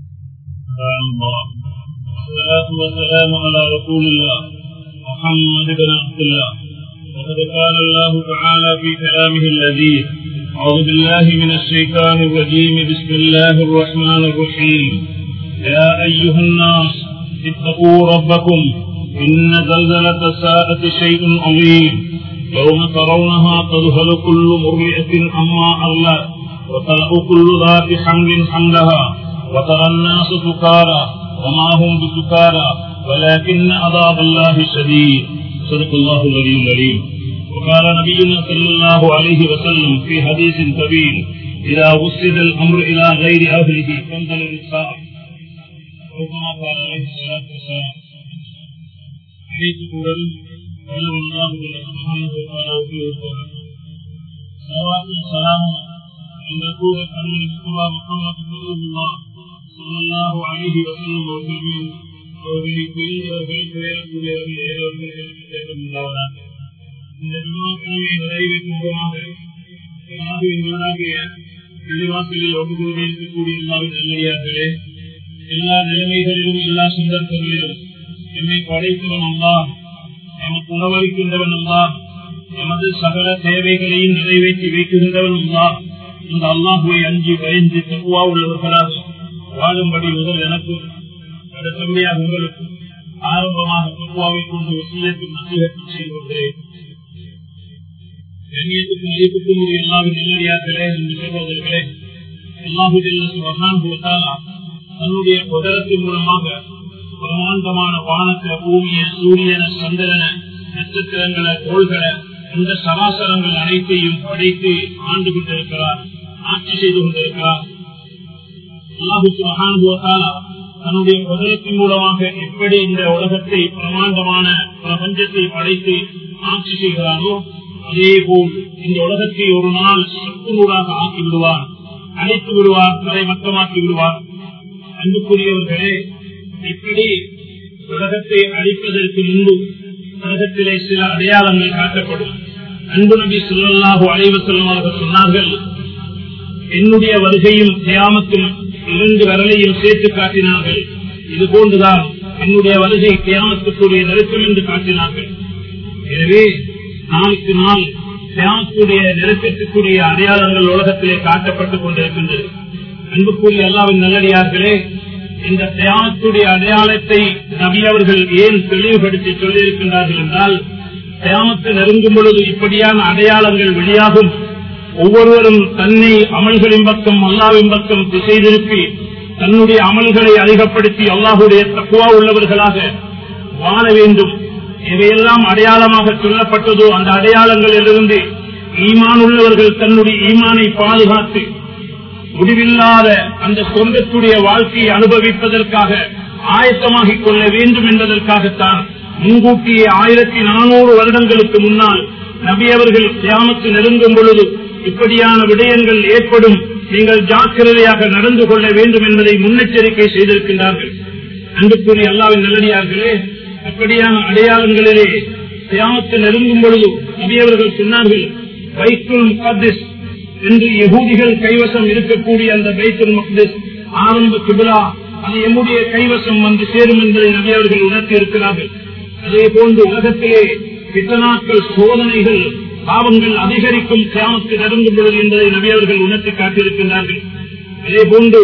الله والصلاة والسلام على رسول الله محمد بن عبد الله وقد قال الله تعالى في كلامه اللذيذ أعوذ بالله من الشيطان الرجيم بسم الله الرحمن الرحيم يا أيها الناس اتقوا ربكم إن زلزلة الساعة شيء عظيم يوم ترونها تذهل كل مرضعة عما أرضت وتلأ كل ذات حمل حملها وترى الناس سكارى وما هم بسكارى ولكن عذاب الله شديد صدق الله العلي العليم وقال نبينا صلى الله عليه وسلم في حديث طويل إذا وسد الأمر إلى غير أهله فانزل الإنسان وكما قال عليه الصلاة والسلام حديث قول قال الله سبحانه وتعالى صلوات السلام عند قول أن المصطفى محمد رسول الله صلى الله عليه وسلم وسلم அவர்களை பெரியவர்கள் பெயர்க்கூடியவர்கள் ஏறவர்கள் இந்த விமானங்களை நிறைவேற்றும் மூலமாக வெளிவாசலில் ஒன்று இருக்கக்கூடிய எல்லாரும் நல்லடியார்களே எல்லா நிலைமைகளிலும் எல்லா சந்தர்ப்பங்களிலும் என்னை படைத்தவன் அல்லா நமக்கு உணவளிக்கின்றவன் அல்லா எமது சகல தேவைகளையும் நிறைவேற்றி வைக்கின்றவன் அல்லா இந்த அல்லாஹுவை அஞ்சு பயந்து தகுவா உள்ளவர்களாக வாழும்படி முதல் எனக்கும் அடுத்தபடியாக உங்களுக்கும் ஆரம்பமாக தகுவாவை கொண்டு வசியத்தில் நசிகத்தில் செய்து கொண்டேன் கண்ணியத்துக்கும் மதிப்புக்கும் ஒரு எல்லாவின் நல்லடியார்களே என்று சகோதரர்களே அல்லாஹு தன்னுடைய குதரத்தின் மூலமாக பிரமாண்டமான வானத்தை பூமிய சூரியன சந்திரன நட்சத்திரங்களை கோள்களை இந்த சராசரங்கள் அனைத்தையும் படைத்து ஆண்டு கொண்டிருக்கிறார் ஆட்சி செய்து கொண்டிருக்கிறார் அல்லாஹு மகான் தன்னுடைய குதரத்தின் மூலமாக எப்படி இந்த உலகத்தை பிரமாண்டமான பிரபஞ்சத்தை படைத்து ஆட்சி செய்கிறாரோ அதே போல் இந்த உலகத்தை ஒரு நாள் சத்துநூறாக ஆக்கி விடுவார் அழைத்து விடுவார் மறைமட்டமாக்கி விடுவார் அன்புக்குரியவர்களே இப்படி உலகத்தை அழிப்பதற்கு முன்பு உலகத்திலே சில அடையாளங்கள் காட்டப்படும் அன்பு நபி சொல்லல்லாஹு அலைவ செல்வமாக சொன்னார்கள் என்னுடைய வருகையும் தியாமத்தில் இரண்டு வரலையும் சேர்த்து காட்டினார்கள் இது போன்றுதான் என்னுடைய வருகை தியாமத்துக்குரிய நெருக்கம் என்று காட்டினார்கள் எனவே நாளுக்கு நாள் தியானத்துடைய நெருக்கத்துக்குரிய அடையாளங்கள் உலகத்திலே காட்டப்பட்டுக் கொண்டிருக்கின்றது அன்புக்குரிய அல்லாவின் நல்லடியார்களே இந்த தியானத்துடைய அடையாளத்தை நபி அவர்கள் ஏன் தெளிவுபடுத்தி சொல்லியிருக்கின்றார்கள் என்றால் தியானத்தை நெருங்கும் பொழுது இப்படியான அடையாளங்கள் வெளியாகும் ஒவ்வொருவரும் தன்னை அமல்களின் பக்கம் அல்லாவின் பக்கம் திசை திருப்பி தன்னுடைய அமல்களை அதிகப்படுத்தி அல்லாஹுடைய தக்குவா உள்ளவர்களாக வாழ வேண்டும் இவையெல்லாம் அடையாளமாக சொல்லப்பட்டதோ அந்த அடையாளங்களிலிருந்து ஈமான் உள்ளவர்கள் தன்னுடைய ஈமானை பாதுகாத்து முடிவில்லாத அந்த சொந்தத்துடைய வாழ்க்கையை அனுபவிப்பதற்காக ஆயத்தமாகிக் கொள்ள வேண்டும் என்பதற்காகத்தான் முன்கூட்டியே ஆயிரத்தி நானூறு வருடங்களுக்கு முன்னால் நபி அவர்கள் தியாமத்து நெருங்கும் பொழுது இப்படியான விடயங்கள் ஏற்படும் நீங்கள் ஜாக்கிரதையாக நடந்து கொள்ள வேண்டும் என்பதை முன்னெச்சரிக்கை செய்திருக்கின்றார்கள் அன்புக்குரிய அல்லாவின் நல்லடியார்களே அப்படியான அடையாளங்களிலே தியாமத்து நெருங்கும் பொழுது நபியவர்கள் சொன்னார்கள் பைத்துல் முகத்திஸ் என்று யகூதிகள் கைவசம் இருக்கக்கூடிய அந்த பைத்துல் முகத்திஸ் ஆரம்ப கிபிலா அது எம்முடைய கைவசம் வந்து சேரும் என்பதை நபியவர்கள் உணர்த்தி இருக்கிறார்கள் அதே போன்று உலகத்திலே பித்தனாக்கள் சோதனைகள் பாவங்கள் அதிகரிக்கும் தியாமத்து நெருங்கும் பொழுது என்பதை நபியவர்கள் உணர்த்தி காட்டியிருக்கின்றார்கள் அதே போன்று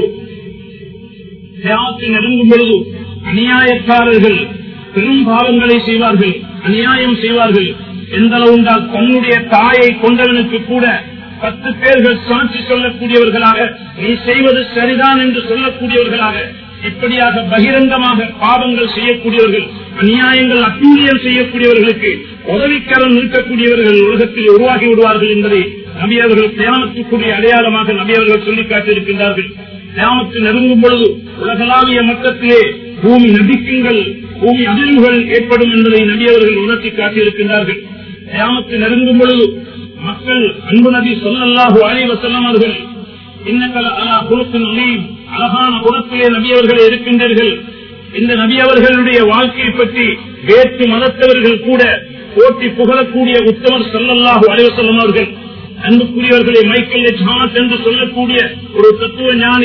தியாமத்து நெருங்கும் பொழுது அநியாயக்காரர்கள் பெரும் பாவங்களை செய்வார்கள் அநியாயம் செய்வார்கள் எந்த அளவுண்டால் தன்னுடைய தாயை கொண்டவனுக்கு கூட பத்து பேர்கள் சாட்சி சொல்லக்கூடியவர்களாக நீ செய்வது சரிதான் என்று சொல்லக்கூடியவர்களாக இப்படியாக பகிரங்கமாக பாவங்கள் செய்யக்கூடியவர்கள் அநியாயங்கள் அட்டூழியம் செய்யக்கூடியவர்களுக்கு உதவிக்கரம் நிற்கக்கூடியவர்கள் உலகத்தில் உருவாகி விடுவார்கள் என்பதை நபியவர்கள் தியானத்துக்குரிய அடையாளமாக நபியவர்கள் சொல்லி காட்டியிருக்கின்றார்கள் தியானத்து நெருங்கும் பொழுது உலகளாவிய மட்டத்திலே பூமி நதிக்குங்கள் பூமி அதிர்வுகள் ஏற்படும் என்பதை நபியவர்கள் உணர்த்தி காட்டியிருக்கின்றார்கள் தியானத்து நெருங்கும் பொழுது மக்கள் அன்பு நபி சொல்லல்லாஹு அலைவ செல்லவர்கள் இன்னக்கல அலா குலத்தின் அழகான குணத்திலே நபியவர்கள் இருக்கின்றீர்கள் இந்த நபியவர்களுடைய வாழ்க்கையை பற்றி வேற்று மதத்தவர்கள் கூட போட்டி புகழக்கூடிய உத்தமர் சொல்லல்லாஹு அலைவசல்லம் அவர்கள் அன்புக்குரியவர்களை மைக்கேல் ஜான்ஸ் என்று சொல்லக்கூடிய ஒரு தத்துவ ஞானி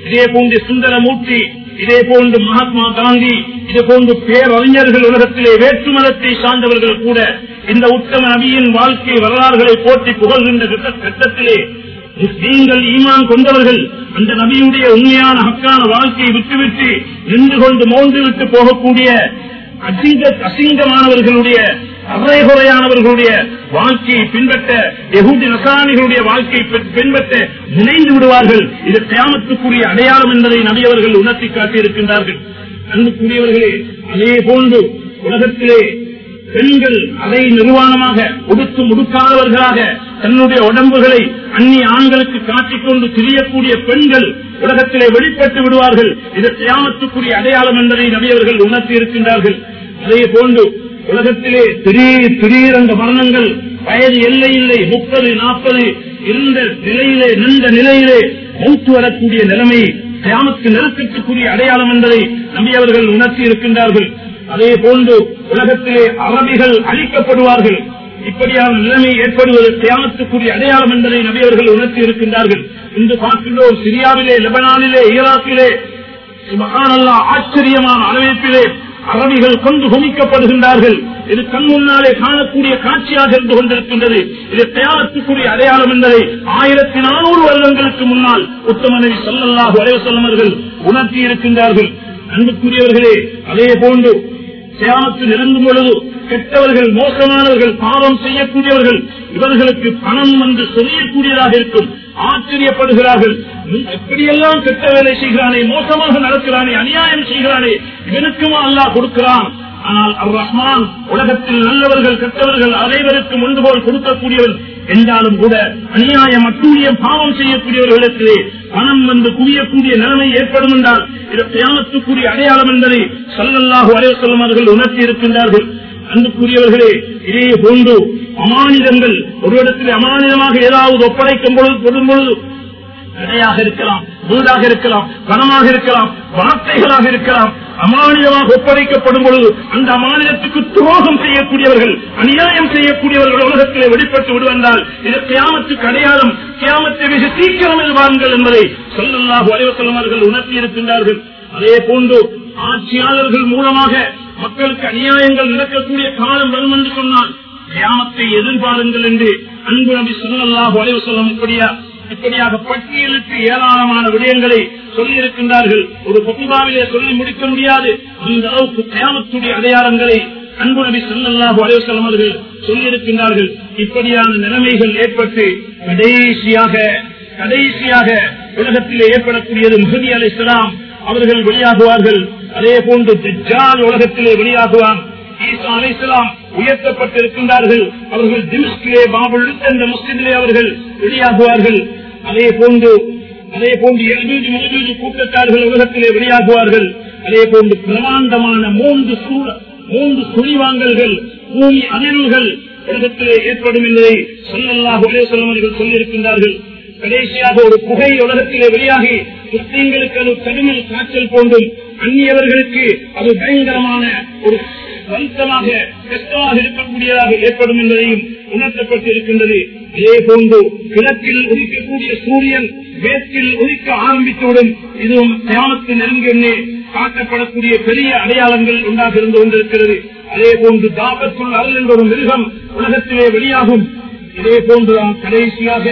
இதே போன்று சுந்தரமூர்த்தி இதே போன்று மகாத்மா காந்தி இதே போன்று பேரறிஞர்கள் உலகத்திலே வேற்று மதத்தை சார்ந்தவர்கள் கூட இந்த உத்தம நபியின் வாழ்க்கை வரலாறுகளை போற்றி புகழ்கின்ற கட்ட- கட்டத்திலே முஸ்லீம்கள் ஈமான் கொண்டவர்கள் அந்த நபியுடைய உண்மையான ஹக்கான வாழ்க்கையை விட்டுவிட்டு நின்று கொண்டு மோந்து விட்டு போகக்கூடிய அசிங்க அசிங்கமானவர்களுடைய அறைகுறையானவர்களுடைய வாழ்க்கையை பின்பற்ற எகுதி நசானிகளுடைய வாழ்க்கையை பின்- பின்பற்ற முனைந்து விடுவார்கள் இது தியாமத்துக்குரிய அடையாளம் என்பதை நபியவர்கள் உணர்த்தி காட்டியிருக்கின்றார்கள் அன்புக்குரியவர்களே அதே போன்று உலகத்திலே பெண்கள் அதை நிர்வாணமாக உடுத்தும் உடுக்காதவர்களாக தன்னுடைய உடம்புகளை அந்நிய ஆண்களுக்கு காட்டிக்கொண்டு திரியக்கூடிய பெண்கள் உலகத்திலே வெளிப்பட்டு விடுவார்கள் இது தியாமத்துக்குரிய அடையாளம் என்பதை நபியவர்கள் உணர்த்தி இருக்கின்றார்கள் அதே போன்று உலகத்திலே திடீர் திடீர் அந்த மரணங்கள் வயது எல்லை இல்லை முப்பது நாற்பது இருந்த நிலையிலே நின்ற நிலையிலே மூத்து வரக்கூடிய நிலைமை கிராமத்து நெருக்கத்துக்குரிய அடையாளம் என்பதை நம்பியவர்கள் உணர்த்தி இருக்கின்றார்கள் அதே போன்று உலகத்திலே அரபிகள் அழிக்கப்படுவார்கள் இப்படியான நிலைமை ஏற்படுவது தியானத்துக்குரிய அடையாளம் என்பதை நபியவர்கள் உணர்த்தி இருக்கின்றார்கள் இன்று பார்க்கின்றோம் சிரியாவிலே லெபனானிலே ஈராக்கிலே சுபஹானல்லா ஆச்சரியமான அளவிலே அரபிகள் கொண்டு குமிக்கப்படுகின்றார்கள் இது கண் முன்னாலே காணக்கூடிய காட்சியாக இருந்து கொண்டிருக்கின்றது இது தியானத்துக்குரிய அடையாளம் என்பதை ஆயிரத்தி நானூறு வருடங்களுக்கு முன்னால் உத்தமனவி சொல்லல்லாஹு அலைவசல்லமர்கள் உணர்த்தி இருக்கின்றார்கள் அன்புக்குரியவர்களே அதே போன்று தியானத்தில் நெருங்கும் பொழுது கெட்டவர்கள் மோசமானவர்கள் பாவம் செய்யக்கூடியவர்கள் இவர்களுக்கு பணம் வந்து செய்யக்கூடியதாக இருக்கும் ஆச்சரியப்படுகிறார்கள் இவன் எப்படியெல்லாம் கெட்ட வேலை செய்கிறானே மோசமாக நடக்கிறானே அநியாயம் செய்கிறானே இவனுக்குமா அல்லாஹ் கொடுக்கிறான் ஆனால் அர் ரஹ்மான் உலகத்தில் நல்லவர்கள் கெட்டவர்கள் அனைவருக்கும் ஒன்று போல் கொடுக்கக்கூடியவன் என்றாலும் கூட அநியாயம் அட்டூழியம் பாவம் செய்யக்கூடியவர்களுக்கு பணம் வந்து குவியக்கூடிய நிலைமை ஏற்படும் என்றால் இது தியானத்துக்குரிய அடையாளம் என்பதை சல்லல்லாஹு அலைய சொல்லும் அவர்கள் உணர்த்தி இருக்கின்றார்கள் அன்புக்குரியவர்களே இதே போன்று அமானிதங்கள் ஒரு இடத்தில் அமானிதமாக ஏதாவது ஒப்படைக்கும் பொழுது தொடும் பொழுது கடையாக இருக்கலாம் வீடாக இருக்கலாம் பணமாக இருக்கலாம் வார்த்தைகளாக இருக்கலாம் அமானியமாக ஒப்படைக்கப்படும் பொழுது அந்த அமானியத்துக்கு துரோகம் செய்யக்கூடியவர்கள் அநியாயம் செய்யக்கூடியவர்கள் உலகத்திலே வெளிப்பட்டு விடுவதால் இது கியாமத்துக்கு அடையாளம் கியாமத்தை மிக சீக்கிரம் எழுவார்கள் என்பதை சொல்லல்லாஹு அலைவசல்லம் அவர்கள் உணர்த்தி இருக்கின்றார்கள் அதே போன்று ஆட்சியாளர்கள் மூலமாக மக்களுக்கு அநியாயங்கள் நடக்கக்கூடிய காலம் வரும் என்று சொன்னால் கியாமத்தை எதிர்பாருங்கள் என்று அன்பு நபி சொல்லல்லாஹு அலைவசல்லம் இப்படியா இப்படியாக பட்டியலுக்கு ஏராளமான விடயங்களை சொல்லி இருக்கின்றார்கள் ஒரு பொதுவாவிலே சொல்லி முடிக்க முடியாது அந்த அளவுக்கு கயாமத்துடைய அடையாளங்களை அன்பு நபி சொல்லல்லாஹு அலைவசல்லம் அவர்கள் சொல்லி இருக்கின்றார்கள் இப்படியான நிலைமைகள் ஏற்பட்டு கடைசியாக கடைசியாக உலகத்திலே ஏற்படக்கூடியது முகதி அலை அவர்கள் வெளியாகுவார்கள் அதே போன்று தஜ்ஜால் உலகத்திலே வெளியாகுவான் ஈசா அலைசலாம் உயர்த்தப்பட்டிருக்கின்றார்கள் அவர்கள் திமிஸ்கிலே பாபுல் என்ற முஸ்லிமிலே அவர்கள் வெளியாகுவார்கள் அதே போன்று அதே போன்று எழுநூறு முழுநூறு கூட்டத்தார்கள் உலகத்திலே வெளியாகுவார்கள் அதே போன்று பிரமாண்டமான மூன்று சூழ மூன்று சுழிவாங்கல்கள் பூமி அதிர்வுகள் உலகத்திலே ஏற்படும் என்பதை சொல்லல்லாக ஒரே சொல்லவர்கள் சொல்லியிருக்கின்றார்கள் கடைசியாக ஒரு புகை உலகத்திலே வெளியாகி முஸ்லீம்களுக்கு அது கடுமையில் காய்ச்சல் போன்றும் அந்நியவர்களுக்கு அது பயங்கரமான ஒரு வருத்தமாக கஷ்டமாக இருக்கக்கூடியதாக ஏற்படும் என்பதையும் உணர்த்தப்பட்டு இருக்கின்றது இதே போன்று கிழக்கில் உதிக்கக்கூடிய சூரியன் மேற்கில் உதிக்க ஆரம்பித்தவுடன் இதுவும் தியானத்தில் நெருங்கி காட்டப்படக்கூடிய பெரிய அடையாளங்கள் உண்டாக இருந்து கொண்டிருக்கிறது அதே போன்று தாபத்துள் அருள் என்ற ஒரு மிருகம் உலகத்திலே வெளியாகும் இதே போன்று கடைசியாக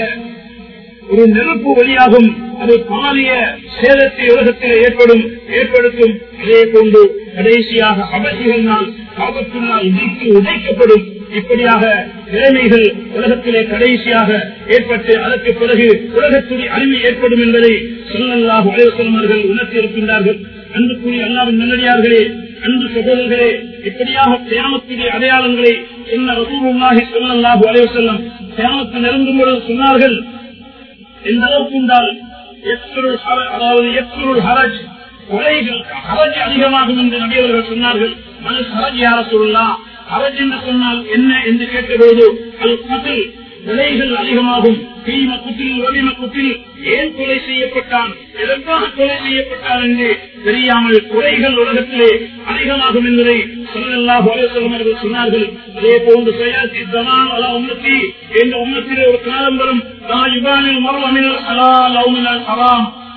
ஒரு நெருப்பு வெளியாகும் அது பாலிய சேதத்தை உலகத்தில் ஏற்படும் ஏற்படுத்தும் அதே போன்று கடைசியாக அபசிகளால் காபத்தினால் நீக்கி உடைக்கப்படும் இப்படியாக நிலைமைகள் உலகத்திலே கடைசியாக ஏற்பட்டு அதற்கு பிறகு உலகத்துடைய அறிவு ஏற்படும் என்பதை சொல்லல்லாக உலகத்தலைவர்கள் உணர்த்தி இருக்கின்றார்கள் அன்புக்குரிய அல்லாவின் நல்லடியார்களே அன்பு சகோதரர்களே இப்படியாக தியானத்துடைய அடையாளங்களை சொன்ன ரசூலுல்லாஹி சொல்லல்லாஹு அலைஹி வஸல்லம் தியானத்தில் நெருங்கும் பொழுது சொன்னார்கள் எந்த அளவுக்கு என்றால் எக்ஸ்ருள் ஹர- அதாவது எக்ஸ்ருள் ஹரஜ் கொலைகள் ஹரஜ் அதிகமாகும் என்று நபியவர்கள் சொன்னார்கள் மனு ஹரஜ் யார சொல்லலாம் ஹரஜ் என்று சொன்னால் என்ன என்று கேட்டபோது அது குதில் விலைகள் அதிகமாகும் தீம குத்தில் வலிம குத்தில் ஏன் கொலை செய்யப்பட்டான் எதற்காக கொலை செய்யப்பட்டான் என்று தெரியாமல் கொலைகள் உலகத்திலே அதிகமாகும் என்பதை சொல்லல்லாஹு அலைஹி வஸல்லம் அவர்கள் சொன்னார்கள் அதே போன்று சயாத்தி தமான் அலா உம்மத்தி என்ற உம்மத்திலே ஒரு காலம் வரும் லா யுபாலில் மர்வ மினல் ஹலால் அவ் மினல் ஹராம்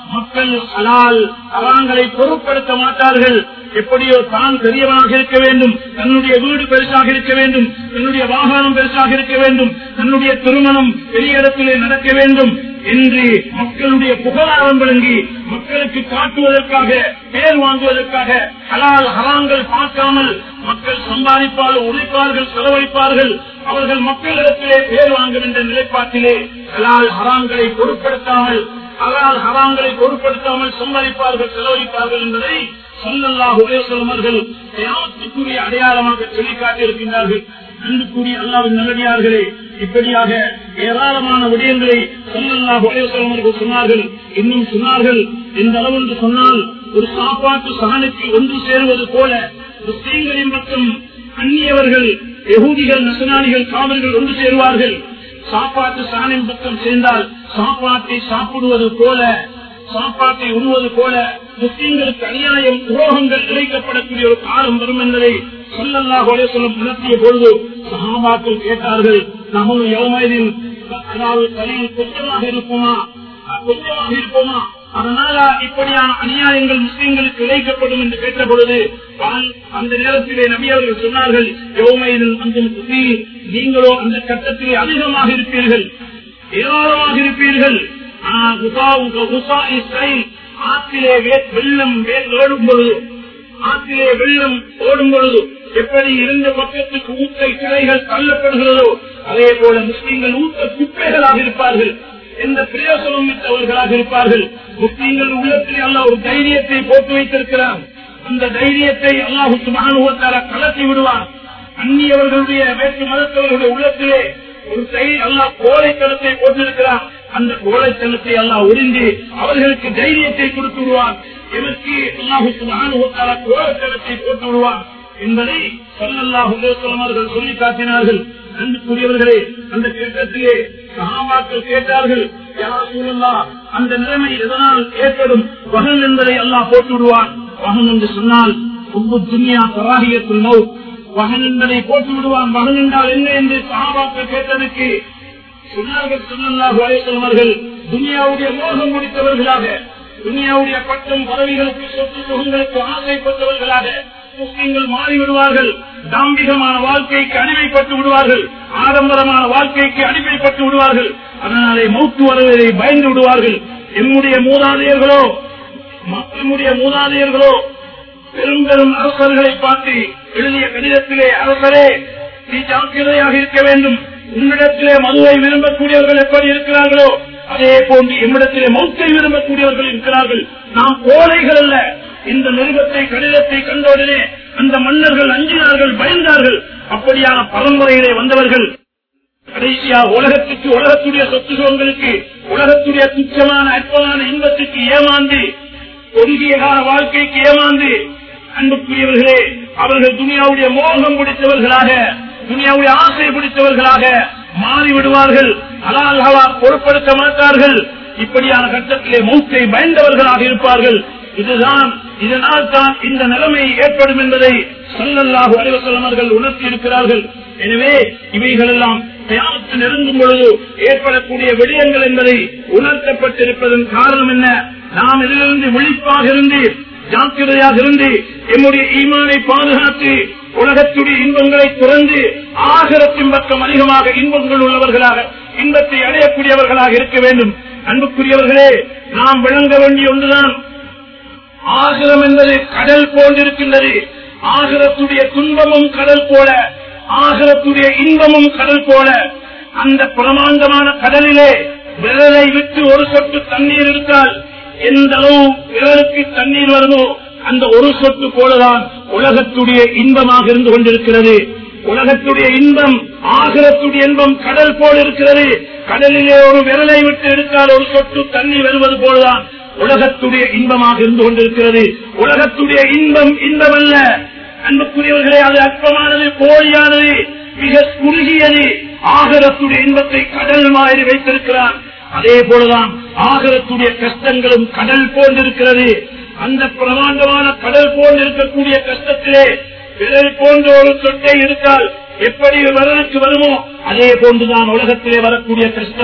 மக்கள் ஹலால் ஹராங்களை பொருட்படுத்த மாட்டார்கள் எப்படியோ தான் பெரியவனாக இருக்க வேண்டும் தன்னுடைய வீடு பெருசாக இருக்க வேண்டும் தன்னுடைய வாகனம் பெருசாக இருக்க வேண்டும் தன்னுடைய திருமணம் பெரிய இடத்திலே நடக்க வேண்டும் என்று மக்களுடைய புகழாரம் விளங்கி மக்களுக்கு காட்டுவதற்காக பேர் வாங்குவதற்காக ஹலால் ஹராங்கள் பார்க்காமல் மக்கள் சம்பாதிப்பார்கள் உழைப்பார்கள் செலவழிப்பார்கள் அவர்கள் மக்களிடத்திலே பேர் வாங்க என்ற நிலைப்பாட்டிலே ஹலால் ஹராங்களை பொருட்படுத்தாமல் ஹலால் ஹராங்களை பொருட்படுத்தாமல் சம்பாதிப்பார்கள் செலவழிப்பார்கள் என்பதை சொல்லல்லாஹ் உலகவர்கள் தியானத்துக்குரிய அடையாளமாக சொல்லி காட்டியிருக்கின்றார்கள் அன்புக்குரிய அல்லாவின் நல்லடியார்களே இப்படியாக ஏராளமான விடயங்களை சொல்லல்லாஹ் உலகவர்கள் சொன்னார்கள் இன்னும் சொன்னார்கள் இந்த அளவு என்று சொன்னால் ஒரு சாப்பாட்டு சகனுக்கு ஒன்று சேருவது போல முஸ்லீம்களின் பக்கம் அந்நியவர்கள் எகூதிகள் நசனானிகள் காவல்கள் ஒன்று சேருவார்கள் சாப்பாட்டு சாணின் பக்கம் சேர்ந்தால் சாப்பாட்டை சாப்பிடுவது போல சாப்பாட்டை உருவது போல முஸ்லீம்களுக்கு அநியாயம் துரோகங்கள் இழைக்கப்படக்கூடிய ஒரு காலம் வரும் என்பதை சொல்லல்லாஹ் சொல்லும் நடத்திய பொழுது சகாபாக்கள் கேட்டார்கள் நம்மளும் எவ்வளவு அதாவது தலையில் கொஞ்சமாக இருப்போமா கொஞ்சமாக இருப்போமா அதனால இப்படியான அநியாயங்கள் முஸ்லீம்களுக்கு இழைக்கப்படும் என்று கேட்ட பொழுது அந்த நேரத்திலே நபி அவர்கள் சொன்னார்கள் யோமையில் அந்த நீங்களோ அந்த கட்டத்திலே அதிகமாக இருப்பீர்கள் ஏராளமாக இருப்பீர்கள் ஆற்றிலே வெள்ளம் ஓடும் பொழுது ஆற்றிலே வெள்ளம் ஓடும் பொழுது எப்படி இருந்த பக்கத்துக்கு ஊட்ட கிளைகள் தள்ளப்படுகிறதோ அதே போல முஸ்லீம்கள் ஊட்ட குப்பைகளாக இருப்பார்கள் எந்த பிரயோசனம் மிக்கவர்களாக இருப்பார்கள் முஸ்லீம்கள் உள்ளத்திலே அல்ல ஒரு தைரியத்தை போட்டு வைத்திருக்கிறார் அந்த தைரியத்தை அல்லாஹு சுபானுவத்தால கலத்தி விடுவார் அந்நியவர்களுடைய வேற்று மதத்தவர்களுடைய உள்ளத்திலே ஒரு தை- அல்லாஹ் கோழைத்தனத்தை போட்டிருக்கிறார் அந்த கோழைத்தனத்தை அல்லாஹ் உறிந்து அவர்களுக்கு தைரியத்தை கொடுத்து விடுவார் எதற்கு அல்லாஹு சுபானுவத்தால கோழைத்தனத்தை போட்டு விடுவார் என்பதை சொல்லல்லாஹ் அவர்கள் சொல்லி காட்டினார்கள் அன்புக்குரியவர்களே அந்த கேட்டத்திலே சகாபாக்கள் கேட்டார்கள் யா ரசூலல்லாஹ், அந்த நிலைமை எதனால் ஏற்படும் வகன் என்பதை அல்லாஹ் போட்டு விடுவான் வகன் என்று சொன்னால் உப்பு துனியா பராகியத்துள் மவுத் வகன் என்பதை போட்டு விடுவான் வகன் என்றால் என்ன என்று சகாபாக்கள் கேட்டதற்கு சொன்னார்கள் சொல்லல்லாஹு அலைஹி வஸல்லம் துனியாவுடைய மோகம் முடித்தவர்களாக துனியாவுடைய பட்டம் பதவிகளுக்கு சொத்து சுகங்களுக்கு ஆசைப்பட்டவர்களாக முஸ்லிம்கள் மாறிவிடுவார்கள் தாம்பிகமான வாழ்க்கைக்கு அடிமைப்பட்டு விடுவார்கள் ஆடம்பரமான வாழ்க்கைக்கு அடிமைப்பட்டு விடுவார்கள் அதனாலே மௌத்து வருவதை பயந்து விடுவார்கள் எம்முடைய மூதாதையர்களோ நம்முடைய மூதாதையர்களோ பெரும் பெரும் அரசர்களை பார்த்து எழுதிய கடிதத்திலே அரசரே நீ ஜாக்கிரதையாக இருக்க வேண்டும் உன்னிடத்திலே மதுவை விரும்பக்கூடியவர்கள் எப்படி இருக்கிறார்களோ அதே போன்று எம்மிடத்திலே மௌத்தை விரும்பக்கூடியவர்கள் இருக்கிறார்கள் நாம் கோழைகள் அல்ல இந்த நிருபத்தை கடிதத்தை கண்டவுடனே அந்த மன்னர்கள் அஞ்சினார்கள் பயந்தார்கள் அப்படியான பரம்பரையிலே வந்தவர்கள் கடைசியா உலகத்துக்கு உலகத்துடைய சொத்து சுகங்களுக்கு உலகத்துடைய துச்சமான அற்பமான இன்பத்துக்கு ஏமாந்து ஒருங்கிய கால வாழ்க்கைக்கு ஏமாந்து அன்புக்குரியவர்களே அவர்கள் துனியாவுடைய மோகம் பிடித்தவர்களாக துனியாவுடைய ஆசை பிடித்தவர்களாக மாறிவிடுவார்கள் அலால்களா பொருட்படுத்த மாட்டார்கள் இப்படியான கட்டத்திலே மூக்கை பயந்தவர்களாக இருப்பார்கள் இதுதான் இதனால் தான் இந்த நிலைமை ஏற்படும் என்பதை சொல்லல்லாஹு அலிவசல்லம் அவர்கள் உணர்த்தி இருக்கிறார்கள் எனவே இவைகள் எல்லாம் தயாரித்து நெருங்கும் பொழுது ஏற்படக்கூடிய விடயங்கள் என்பதை உணர்த்தப்பட்டிருப்பதன் காரணம் என்ன நாம் இதிலிருந்து விழிப்பாக இருந்து ஜாக்கிரதையாக இருந்து எம்முடைய ஈமானை பாதுகாத்து உலகத்துடைய இன்பங்களை துறந்து ஆகரத்தின் பக்கம் அதிகமாக இன்பங்கள் உள்ளவர்களாக இன்பத்தை அடையக்கூடியவர்களாக இருக்க வேண்டும் அன்புக்குரியவர்களே நாம் விளங்க வேண்டிய ஒன்றுதான் ஆகிரம் என்பது கடல் போன்றிருக்கின்றது ஆகிரத்துடைய துன்பமும் கடல் போல ஆகிரத்துடைய இன்பமும் கடல் போல அந்த பிரமாண்டமான கடலிலே விரலை விட்டு ஒரு சொட்டு தண்ணீர் எடுத்தால் எந்த அளவு விரலுக்கு தண்ணீர் வருமோ அந்த ஒரு சொட்டு போலதான் உலகத்துடைய இன்பமாக இருந்து கொண்டிருக்கிறது உலகத்துடைய இன்பம் ஆகிரத்துடைய இன்பம் கடல் போல் இருக்கிறது கடலிலே ஒரு விரலை விட்டு எடுத்தால் ஒரு சொட்டு தண்ணி வருவது போலதான் உலகத்துடைய இன்பமாக இருந்து கொண்டிருக்கிறது உலகத்துடைய இன்பம் இன்பம் அல்ல அன்புக்குரியவர்களே அது அற்பமானது போலியானது மிக குறுகியது ஆகரத்துடைய இன்பத்தை கடல் மாதிரி வைத்திருக்கிறார் அதே போலதான் ஆகரத்துடைய கஷ்டங்களும் கடல் போன்றிருக்கிறது அந்த பிரமாண்டமான கடல் போன்று இருக்கக்கூடிய கஷ்டத்திலே விரல் போன்ற ஒரு சொட்டை இருக்கால் எப்படி விரலுக்கு வருமோ அதே போன்றுதான் உலகத்திலே வரக்கூடிய கஷ்டம்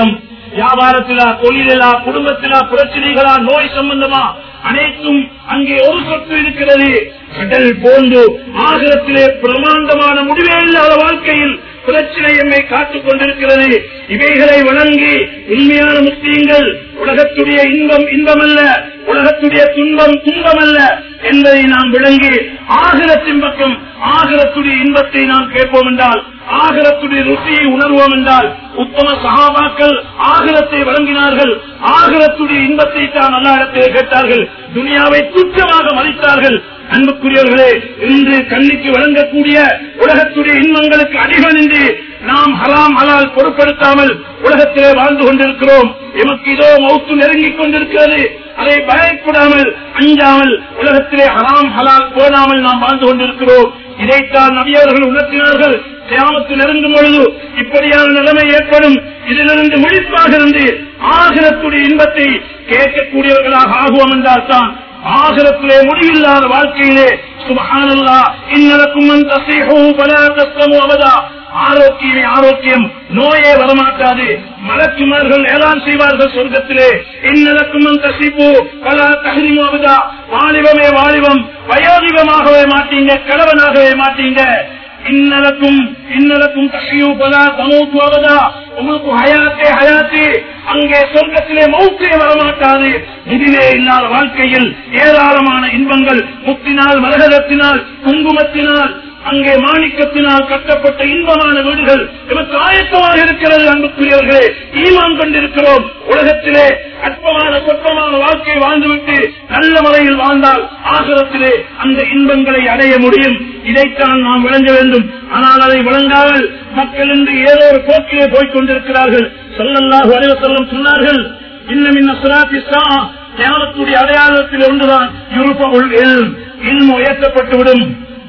வியாபாரத்திலா தொழிலா குடும்பத்திலா பிரச்சனைகளா நோய் சம்பந்தமா அனைத்தும் அங்கே ஒரு சொத்து இருக்கிறது கடல் போன்று ஆகலத்திலே பிரமாண்டமான முடிவே இல்லாத வாழ்க்கையில் பிரச்சனை எம்மை காத்துக் கொண்டிருக்கிறது இவைகளை வணங்கி உண்மையான முஸ்லீம்கள் உலகத்துடைய இன்பம் இன்பமல்ல உலகத்துடைய துன்பம் துன்பமல்ல என்பதை நாம் விளங்கி ஆகிரத்தின் பக்கம் ஆகிரத்துடைய இன்பத்தை நாம் கேட்போம் என்றால் ஆகிரத்துடைய ருசியை உணர்வோம் என்றால் உத்தம சகாபாக்கள் ஆகிரத்தை வழங்கினார்கள் ஆகிரத்துடைய இன்பத்தை தான் நல்ல இடத்திலே கேட்டார்கள் துனியாவை துச்சமாக மதித்தார்கள் அன்புக்குரியவர்களே இன்று கண்ணிக்கு வழங்கக்கூடிய உலகத்துடைய இன்பங்களுக்கு அடிவணிந்து நாம் ஹலாம் ஹலால் பொருட்படுத்தாமல் உலகத்திலே வாழ்ந்து கொண்டிருக்கிறோம் எமக்கு இதோ மௌத்து நெருங்கிக் கொண்டிருக்கிறது அதை பயப்படாமல் அஞ்சாமல் உலகத்திலே ஹலாம் ஹலால் போடாமல் நாம் வாழ்ந்து கொண்டிருக்கிறோம் இதைத்தான் நபியவர்கள் உணர்த்தினார்கள் கியாமத்து நெருங்கும் பொழுது இப்படியான நிலைமை ஏற்படும் இதிலிருந்து விழிப்பாக இருந்து ஆகிரத்துடைய இன்பத்தை கேட்கக்கூடியவர்களாக ஆகுவோம் என்றால் தான் ஆகிரத்திலே முடிவில்லாத வாழ்க்கையிலே சுபஹானல்லா இன்னலக்கும் மன் தஸீஹு ஃபலா தஸ்லமு அபதா ஆரோக்கியமே ஆரோக்கியம் நோயே வரமாட்டாது மலக்குமார்கள் ஏலான் செய்வார்கள் சொர்க்கத்திலே இன்னலக்கும் மன் தஸீபு ஃபலா தஹ்ரிமு அபதா வாலிபமே வாலிபம் வயோதிபமாகவே மாட்டீங்க கணவனாகவே மாட்டீங்க இன்னலக்கும் இன்னலக்கும் தஷியு பலா தமூத்து அவதா உங்களுக்கு ஹயாத்தே ஹயாத்தே அங்கே சொர்க்கத்திலே மௌத்தே வரமாட்டாது இதுவே இல்லாத வாழ்க்கையில் ஏராளமான இன்பங்கள் முத்தினால் மரகதத்தினால் குங்குமத்தினால் அங்கே மாணிக்கத்தினால் கட்டப்பட்ட இன்பமான வீடுகள் எமக்கு ஆயத்தமாக இருக்கிறது அன்புக்குரியவர்களே ஈமான் கொண்டிருக்கிறோம் உலகத்திலே அற்பமான சொற்பமான வாழ்க்கை வாழ்ந்துவிட்டு நல்ல முறையில் வாழ்ந்தால் ஆசிரத்திலே அந்த இன்பங்களை அடைய முடியும் இதைத்தான் நாம் விளங்க வேண்டும் ஆனால் அதை விளங்காமல் மக்கள் இன்று ஏதோ ஒரு போக்கிலே போய்க் கொண்டிருக்கிறார்கள் சொல்லல்லாஹு அலைவ செல்லம் சொன்னார்கள் இன்னும் இன்ன சுராத்தி தியானத்துடைய அடையாளத்தில் ஒன்றுதான் யூரோப்பா இல்மு உயர்த்தப்பட்டுவிடும்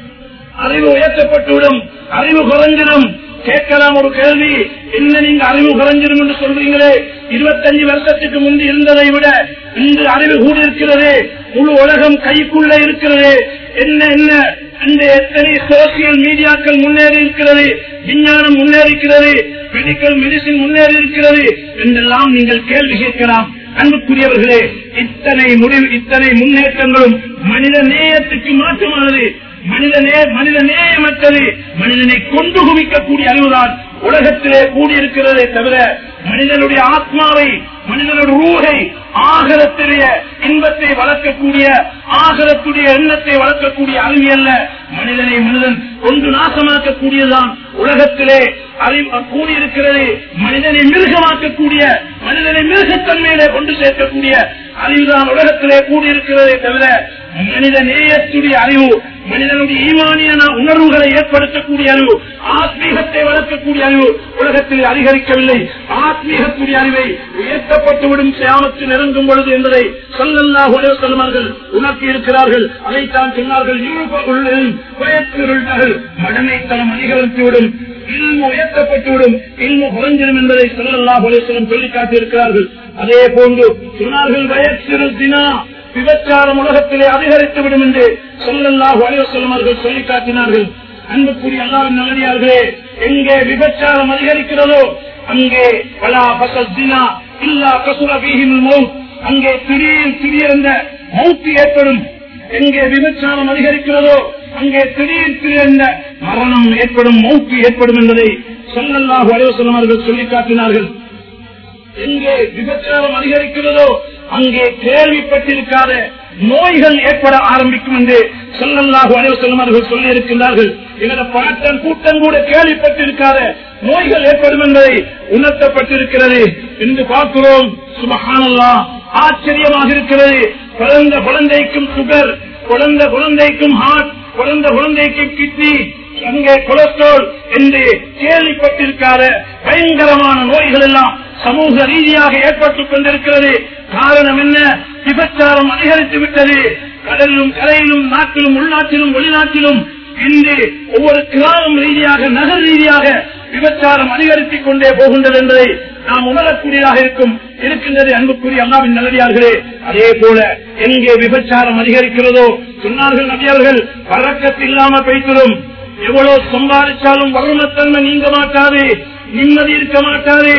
அறிவு உயர்த்தப்பட்டுவிடும் அறிவு குறைஞ்சிடும் கேட்கலாம் ஒரு கேள்வி என்ன நீங்க அறிவு குறைஞ்சிடும் என்று சொல்றீங்களே இருபத்தஞ்சு வருஷத்துக்கு முன்பு இருந்ததை விட இன்று அறிவு கூடியிருக்கிறது முழு உலகம் கைக்குள்ள இருக்கிறது என்ன என்ன இந்த எத்தனை சோசியல் மீடியாக்கள் முன்னேறி இருக்கிறது விஞ்ஞானம் முன்னேறிக்கிறது மெடிக்கல் மெடிசின் முன்னேறி இருக்கிறது என்றெல்லாம் நீங்கள் கேள்வி கேட்கலாம் அன்புக்குரியவர்களே இத்தனை முடிவு இத்தனை முன்னேற்றங்களும் மனித நேயத்துக்கு மாற்றமானது மனிதனே மனித நேயமற்றது மனிதனை கொண்டு குவிக்கக்கூடிய அறிவுதான் உலகத்திலே கூடியிருக்கிறதே தவிர மனிதனுடைய ஆத்மாவை மனிதனுடைய ரூகை ஆகரத்துடைய இன்பத்தை வளர்க்கக்கூடிய ஆகரத்துடைய எண்ணத்தை வளர்க்கக்கூடிய அறிவு அல்ல மனிதனை மனிதன் கொண்டு நாசமாக்கக்கூடியதான் உலகத்திலே அறிவு கூடியிருக்கிறது மனிதனை மிருகமாக்கக்கூடிய மனிதனை மிருகத்தன்மையிலே கொண்டு சேர்க்கக்கூடிய அறிவுதான் உலகத்திலே கூடியிருக்கிறதே தவிர மனித நேயத்துடைய அறிவு மனிதனுடைய ஈமானிய உணர்வுகளை ஏற்படுத்தக்கூடிய அறிவு ஆத்மீகத்தை வளர்க்கக்கூடிய அறிவு உலகத்தில் அதிகரிக்கவில்லை ஆத்மீகத்துடைய அறிவை உயர்த்தப்பட்டுவிடும் சியாமத்து நெருங்கும் பொழுது என்பதை சொல்லல்லா செல்வார்கள் உணர்த்தி இருக்கிறார்கள் அதைத்தான் சொன்னார்கள் பயத்திருள்கள் மடமைத்தனம் அதிகரித்துவிடும் இல்மு உயர்த்தப்பட்டுவிடும் இல்மு குறைஞ்சிடும் என்பதை சொல்லல்லா செல்லம் சொல்லி காட்டியிருக்கிறார்கள் அதே போன்று சொன்னார்கள் வயசிறு தினா விபச்சாரம் உலகத்திலே அதிகரித்துவிடும் என்று சொல்லல்லாஹு அலைவசல்லம் அவர்கள் சொல்லி காட்டினார்கள் அன்புக்குரிய அல்லாவின் நல்லடியார்களே எங்கே விபச்சாரம் அதிகரிக்கிறதோ அங்கே பலா பசத்தினா இல்லா கசுர வீகின் மவுத் அங்கே திடீர் திடீரென்ற மௌத்து ஏற்படும் எங்கே விபச்சாரம் அதிகரிக்கிறதோ அங்கே திடீர் திடீரென்ற மரணம் ஏற்படும் மௌத்து ஏற்படும் என்பதை சொல்லல்லாஹு அலைவசல்லம் அவர்கள் சொல்லி காட்டினார்கள் எங்கே விபச்சாரம் அதிகரிக்கிறதோ அங்கே கேள்விப்பட்டிருக்காத நோய்கள் ஏற்பட ஆரம்பிக்கும் என்று சொல்லல்லாஹு அனைவர் செல்லுமார்கள் சொல்லி இருக்கின்றார்கள் எங்களோட பாட்டன் கூட்டம் கூட கேள்விப்பட்டிருக்காத நோய்கள் ஏற்படும் என்பதை உணர்த்தப்பட்டிருக்கிறது என்று பார்க்கிறோம் சுபஹானல்லா ஆச்சரியமாக இருக்கிறது பிறந்த குழந்தைக்கும் சுகர் குழந்தை குழந்தைக்கும் ஹார்ட் குழந்தை குழந்தைக்கும் கிட்னி அங்கே கொலஸ்ட்ரால் என்று கேள்விப்பட்டிருக்காத பயங்கரமான நோய்கள் எல்லாம் சமூக ரீதியாக ஏற்பட்டுக் கொண்டிருக்கிறது காரணம் என்ன விபச்சாரம் அதிகரித்து விட்டது கடலிலும் கரையிலும் நாட்டிலும் உள்நாட்டிலும் வெளிநாட்டிலும் இன்று ஒவ்வொரு கிராமம் ரீதியாக நகர் ரீதியாக விபச்சாரம் அதிகரித்துக் கொண்டே போகின்றது என்பதை நாம் உணரக்கூடியதாக இருக்கும் இருக்கின்றது அன்புக்குரிய அல்லாவின் நல்லடியார்களே அதே போல எங்கே விபச்சாரம் அதிகரிக்கிறதோ சொன்னார்கள் நபியவர்கள் பழக்கத்தில்லாம பேசிடும் எவ்வளவு சம்பாதிச்சாலும் வறுமத்தன்மை நீங்க மாட்டாது நிம்மதி இருக்க மாட்டாது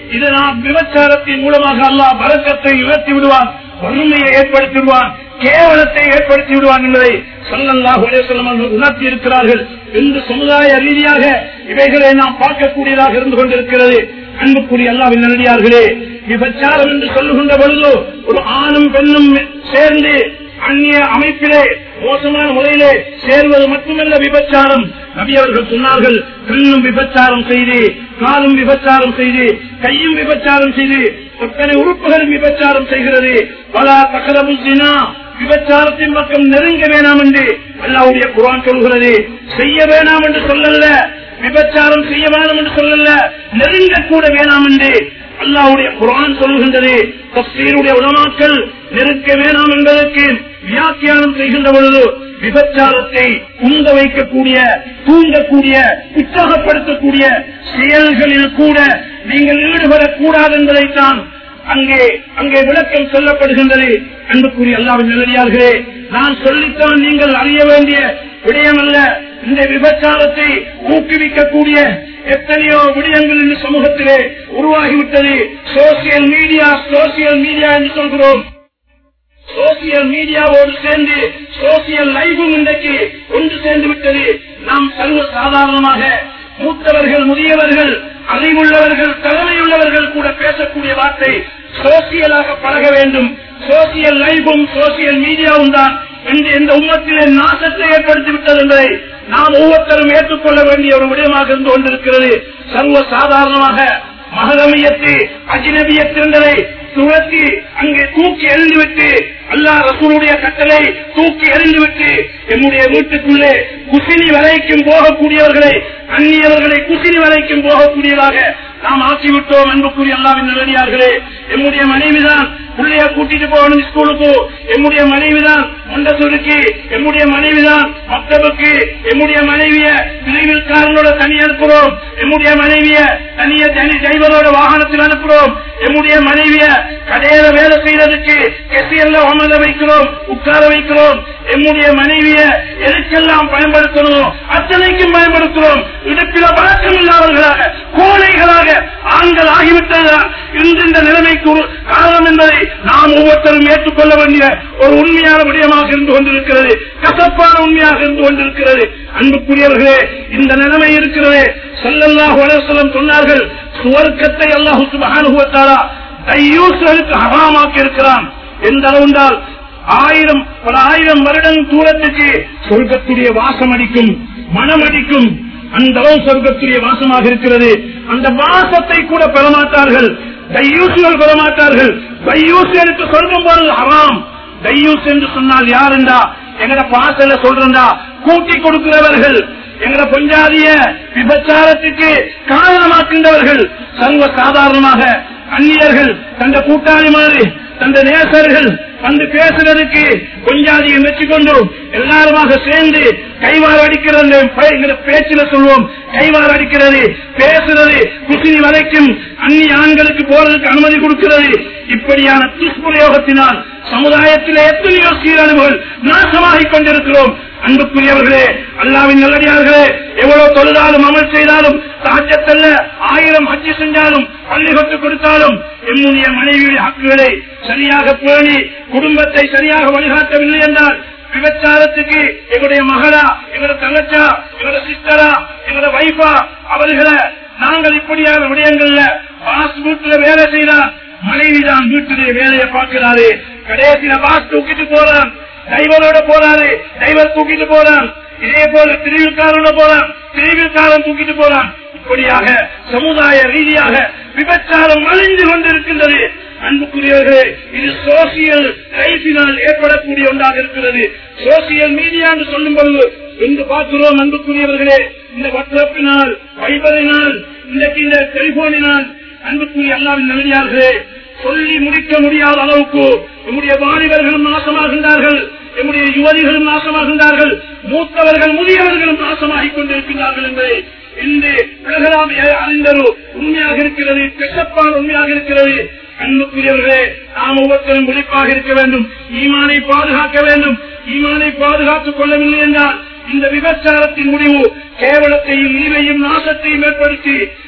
இதனால் விபச்சாரத்தின் மூலமாக அல்லாஹ் பறக்கத்தை உயர்த்தி விடுவான் வறுமையை ஏற்படுத்தி விடுவான் கேவலத்தை ஏற்படுத்தி விடுவான் என்பதை சல்லல்லாஹு அலைஹி வஸல்லம் அவர்கள் உணர்த்தி இருக்கிறார்கள் இன்று சமுதாய ரீதியாக இவைகளை நாம் பார்க்கக்கூடியதாக இருந்து கொண்டிருக்கிறது அன்புக்குரிய அல்லாவின் நல்லடியார்களே விபச்சாரம் என்று சொல்லுகின்ற பொழுது ஒரு ஆணும் பெண்ணும் சேர்ந்து அந்நிய அமைப்பிலே மோசமான முறையிலே சேர்வது மட்டுமல்ல விபச்சாரம் நபி அவர்கள் சொன்னார்கள் கண்ணும் விபச்சாரம் செய்து காலும் விபச்சாரம் செய்து கையும் விபச்சாரம் செய்து அத்தனை உறுப்புகளும் விபச்சாரம் செய்கிறது பல தகரபுசினா விபச்சாரத்தின் பக்கம் நெருங்க வேணாம் என்று அல்லாவுடைய குரான் சொல்கிறது செய்ய வேணாம் என்று சொல்லல விபச்சாரம் செய்ய வேணாம் என்று சொல்லல நெருங்க கூட வேணாம் என்று அல்லாவுடைய குரான் சொல்கின்றது தப்சீருடைய உலமாக்கள் நெருக்க வேணாம் என்பதற்கு வியாக்கியானம் செய்கின்ற பொழுது விபச்சாரத்தை உங்க வைக்கக்கூடிய தூண்டக்கூடிய உற்சாகப்படுத்தக்கூடிய செயல்களில் கூட நீங்கள் ஈடுபடக்கூடாது என்பதைத்தான் அங்கே அங்கே விளக்கம் சொல்லப்படுகின்றது அன்புக்குரிய அல்லாவின் நிலையார்களே நான் சொல்லித்தான் நீங்கள் அறிய வேண்டிய விடயமல்ல இந்த விபச்சாரத்தை ஊக்குவிக்கக்கூடிய எத்தனையோ விடயங்கள் இந்த சமூகத்திலே உருவாகிவிட்டது சோசியல் மீடியா சோசியல் மீடியா என்று சொல்கிறோம் சோசியல் மீடியாவோடு சேர்ந்து சோசியல் லைஃபும் இன்றைக்கு ஒன்று சேர்ந்து விட்டது நாம் சர்வ சாதாரணமாக மூத்தவர்கள் முதியவர்கள் அறிவுள்ளவர்கள் தலைமையுள்ளவர்கள் கூட பேசக்கூடிய வார்த்தை சோசியலாக பழக வேண்டும் சோசியல் லைஃபும் சோசியல் மீடியாவும் தான் இன்று இந்த உம்மத்திலே நாசத்தை ஏற்படுத்தி விட்டது என்பதை நாம் ஒவ்வொருத்தரும் ஏற்றுக்கொள்ள வேண்டிய ஒரு விடயமாக இருந்து கொண்டிருக்கிறது சர்வ சாதாரணமாக மகதமியத்து அஜினபியத்திருந்ததை துரத்தி அங்கே தூக்கி எறிந்துவிட்டு அல்லா ரசூலுடைய கட்டளை தூக்கி எறிந்துவிட்டு என்னுடைய வீட்டுக்குள்ளே குசினி வரைக்கும் போகக்கூடியவர்களை அந்நியவர்களை குசினி வரைக்கும் போகக்கூடியதாக நாம் ஆக்கிவிட்டோம் அன்புக்குரிய அல்லாவின் நல்லடியார்களே எம்முடைய மனைவிதான் பிள்ளைய கூட்டிட்டு போகணும் ஸ்கூலுக்கு எம்முடைய மனைவிதான் மண்டசூருக்கு எம்முடைய மனைவிதான் மக்தபுக்கு எம்முடைய மனைவிய பிரிவில்காரனோட தனி அனுப்புறோம் எம்முடைய மனைவிய தனிய தனி டிரைவரோட வாகனத்தில் அனுப்புறோம் எம்முடைய மனைவிய கடையில வேலை செய்யறதுக்கு கெசியல்ல அமர வைக்கிறோம் உட்கார வைக்கிறோம் எம்முடைய மனைவிய எதுக்கெல்லாம் பயன்படுத்தணும் அத்தனைக்கும் பயன்படுத்துகிறோம் இடத்தில பழக்கம் இல்லாதவர்களாக கோழைகளாக ஆண்கள் ஆகிவிட்டதா இன்று இந்த நிலைமைக்கு ஒரு காரணம் என்பதை நாம் ஒவ்வொருத்தரும் ஏற்றுக்கொள்ள வேண்டிய ஒரு உண்மையான விடயமாக இருந்து கொண்டிருக்கிறது கசப்பான உண்மையாக இருந்து கொண்டிருக்கிறது அன்புக்குரியவர்களே இந்த நிலைமை இருக்கிறது செல்லல்லாஹு அலுவலம் சொன்னார்கள் சுவர்க்கத்தை அல்லாஹு சுபகானுபவத்தாரா தையூசுகளுக்கு ஹராமாக்கி இருக்கிறான் எந்த அளவுண்டால் ஆயிரம் பல ஆயிரம் வருடம் தூரத்துக்கு சொர்க்கத்துடைய வாசம் அடிக்கும் மனம் அடிக்கும் அந்த அளவு சொர்க்கத்துடைய வாசமாக இருக்கிறது அந்த வாசத்தை கூட பெறமாட்டார்கள் தையூசுகள் பெறமாட்டார்கள் தையூசுகளுக்கு சொர்க்கம் போறது ஹராம் தையூஸ் என்று சொன்னால் யார் என்றா எங்கட பாசல சொல்றா கூட்டி கொடுக்கிறவர்கள் எங்கட பொஞ்சாதிய விபச்சாரத்துக்கு காரணமாக்கின்றவர்கள் சர்வ சாதாரணமாக அந்நியர்கள் தந்த கூட்டாளி மாதிரி தந்த நேசர்கள் வந்து பேசுறதுக்கு கொஞ்சாதியை மெச்சிக்கொண்டு எல்லாருமாக சேர்ந்து கைவாறு அடிக்கிறது பேச்சில சொல்லுவோம் கைவாறு அடிக்கிறது பேசுறது குசினி வரைக்கும் அந்நிய ஆண்களுக்கு போறதுக்கு அனுமதி கொடுக்கிறது இப்படியான துஷ்பிரயோகத்தினால் சமுதாயத்திலே எத்தனையோ சீரழிவுகள் நாசமாகிக் கொண்டிருக்கிறோம் அன்புக்குரியவர்களே அல்லாவின் நல்லடியார்களே எவ்வளவு தொழுதாலும் அமல் செய்தாலும் சாஜத்தல்ல ஆயிரம் ஹஜ்ஜி செஞ்சாலும் பள்ளி கொட்டு கொடுத்தாலும் என்னுடைய மனைவியுடைய ஹக்குகளை சரியாக பேணி குடும்பத்தை சரியாக வழிகாட்டவில்லை என்றால் விபச்சாரத்துக்கு எங்களுடைய மகளா எங்களோட தங்கச்சா எங்களோட சிஸ்டரா எங்களோட வைஃபா அவர்களை நாங்கள் இப்படியான விடயங்கள்ல பாஸ் வீட்டுல வேலை செய்தா மனைவிதான் வீட்டிலே வேலையை பார்க்கிறாரு கடைசியில பாஸ் தூக்கிட்டு போறான் டிரைவரோட போறாரு டிரைவர் தூக்கிட்டு போறான் இதே போல பிரிவுக்காரோட போறான் பிரிவுக்காரன் தூக்கிட்டு போறான் இப்படியாக சமுதாய ரீதியாக விபச்சாரம் அழிந்து கொண்டிருக்கின்றது அன்புக்குரியவர்களே இது சோசியல் லைஃபினால் ஏற்படக்கூடிய ஒன்றாக இருக்கிறது சோசியல் மீடியா என்று சொல்லும் பொழுது என்று பார்க்கிறோம் அன்புக்குரியவர்களே இந்த வாட்ஸ்அப்பினால் வைபரினால் இன்றைக்கு இந்த டெலிபோனினால் அன்புக்குரிய அல்லாவின் நல்லியார்களே சொல்லி முடிக்க முடியாத அளவுக்கு நம்முடைய வாலிபர்களும் நாசமாகின்றார்கள் நம்முடைய யுவதிகளும் நாசமாகின்றார்கள் மூத்தவர்கள் முதியவர்களும் நாசமாகிக் கொண்டிருக்கிறார்கள் என்பதை இன்று உலகலாம் அறிந்தது உண்மையாக இருக்கிறது கெட்டப்பான உண்மையாக இருக்கிறது அன்புக்குரியவர்களே நாம் ஒவ்வொருத்தரும் விழிப்பாக இருக்க வேண்டும் ஈமானை பாதுகாக்க வேண்டும் ஈமானை பாதுகாத்துக் கொள்ளவில்லை என்றால் இந்த விபச்சாரத்தின் முடிவு கேவலத்தையும் இழிவையும் நாசத்தையும் ஏற்படுத்தி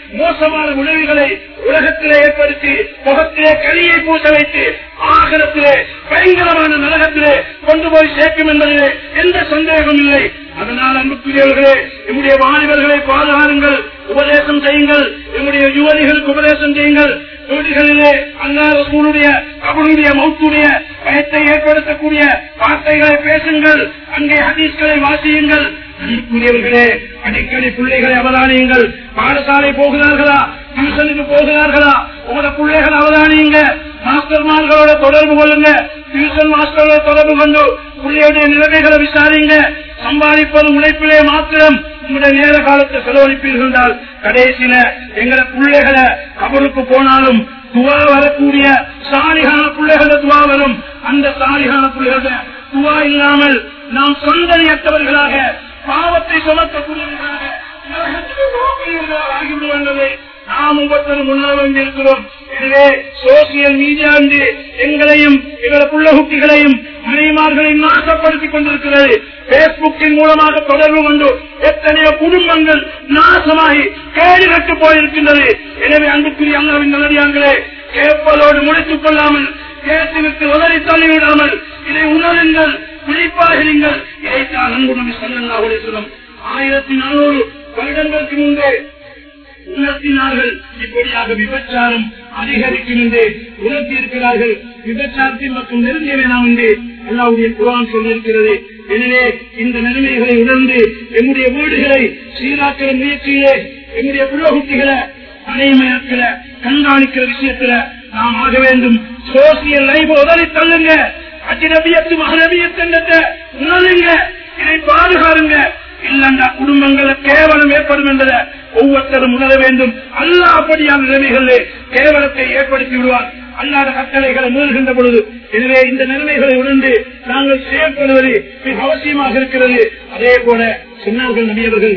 மோசமான விளைவுகளை உலகத்திலே ஏற்படுத்தி முகத்திலே கரியை பூச வைத்து ஆகரத்திலே பயங்கரமான நரகத்திலே கொண்டு போய் சேர்க்கும் என்பதிலே எந்த சந்தேகம் இல்லை அதனால் அன்புக்குரியவர்களே நம்முடைய வாலிபர்களை பாதுகாருங்கள் உபதேசம் செய்யுங்கள் நம்முடைய யுவதிகளுக்கு உபதேசம் செய்யுங்கள் வீடுகளிலே அல்லாஹுடைய அவருடைய மௌத்துடைய பயத்தை ஏற்படுத்தக்கூடிய வார்த்தைகளை பேசுங்கள் அங்கே ஹதீஸ்களை வாசியுங்கள் அன்புக்குரியவர்களே அடிக்கடி பிள்ளைகளை அவதானியுங்கள் பாடசாலை போகிறார்களா டியூஷனுக்கு போகிறார்களா உங்களோட பிள்ளைகள் அவதானியுங்க மாஸ்டர்மார்களோட தொடர்பு கொள்ளுங்க டியூஷன் மாஸ்டரோட தொடர்பு கொண்டு பிள்ளையுடைய நிலைமைகளை விசாரிங்க சம்பாதிப்பது உழைப்பிலே மாத்திரம் உங்களுடைய நேர காலத்தை செலவழிப்பீர்கள் என்றால் கடைசியில எங்களை பிள்ளைகளை கபருக்கு போனாலும் துவா வரக்கூடிய சாலிகான பிள்ளைகள துவா வரும் அந்த சாலிகான பிள்ளைகள துவா இல்லாமல் நாம் சொந்தனையற்றவர்களாக பாவத்தை சுமக்கக்கூடியவர்களாக நரகத்துக்கு போகக்கூடியவர்களாக ஆகிவிடுவதை நாம் ஒவ்வொருத்தரும் முன்னால் வந்திருக்கிறோம் எனவே சோசியல் மீடியா என்று எங்களையும் எங்கள புள்ள குட்டிகளையும் மனைவிமார்களையும் நாசப்படுத்திக் கொண்டிருக்கிறது பேஸ்புக்கின் மூலமாக தொடர்பு கொண்டு எத்தனையோ குடும்பங்கள் நாசமாகி கேடு கட்டு போயிருக்கின்றது எனவே அன்புக்குரிய அல்லாவின் நல்லடியாங்களே கேட்பதோடு முடித்துக் கொள்ளாமல் கேட்டுவிட்டு உதறி தள்ளிவிடாமல் இதை உணருங்கள் விழிப்பாகிறீங்கள் இதைத்தான் அன்பு நபி சொல்லி சொல்லும் ஆயிரத்தி நானூறு வருடங்களுக்கு முன்பே உணர்த்தினார்கள் இப்படியாக விபச்சாரம் அதிகரிக்கும் என்று உணர்த்தி இருக்கிறார்கள் விபச்சாரத்தின் மற்றும் நெருங்கிய வேணாம் என்று அல்லாவுடைய குரான் சொல்லியிருக்கிறது எனவே இந்த நிலைமைகளை உணர்ந்து எம்முடைய வீடுகளை சீராக்கிற முயற்சியிலே எம்முடைய புலகுட்டிகளை அணைமயக்கிற கண்காணிக்கிற விஷயத்துல நாம் ஆக வேண்டும் சோசியல் லைஃப் உதறி தள்ளுங்க அஜினபியத்து மகரபியத்தை உணருங்க இதை பாதுகாருங்க இல்லண்டா குடும்பங்கள கேவலம் ஏற்படும் என்பதை ஒவ்வொருத்தரும் உணர வேண்டும் அல்ல அப்படியான நிலைமைகளிலே கேவலத்தை ஏற்படுத்தி விடுவார் அல்லாத கட்டளைகளை மீறுகின்ற பொழுது எனவே இந்த நிலைமைகளை உணர்ந்து நாங்கள் செயல்படுவது மிக அவசியமாக இருக்கிறது அதே போல சொன்னார்கள் நபியவர்கள்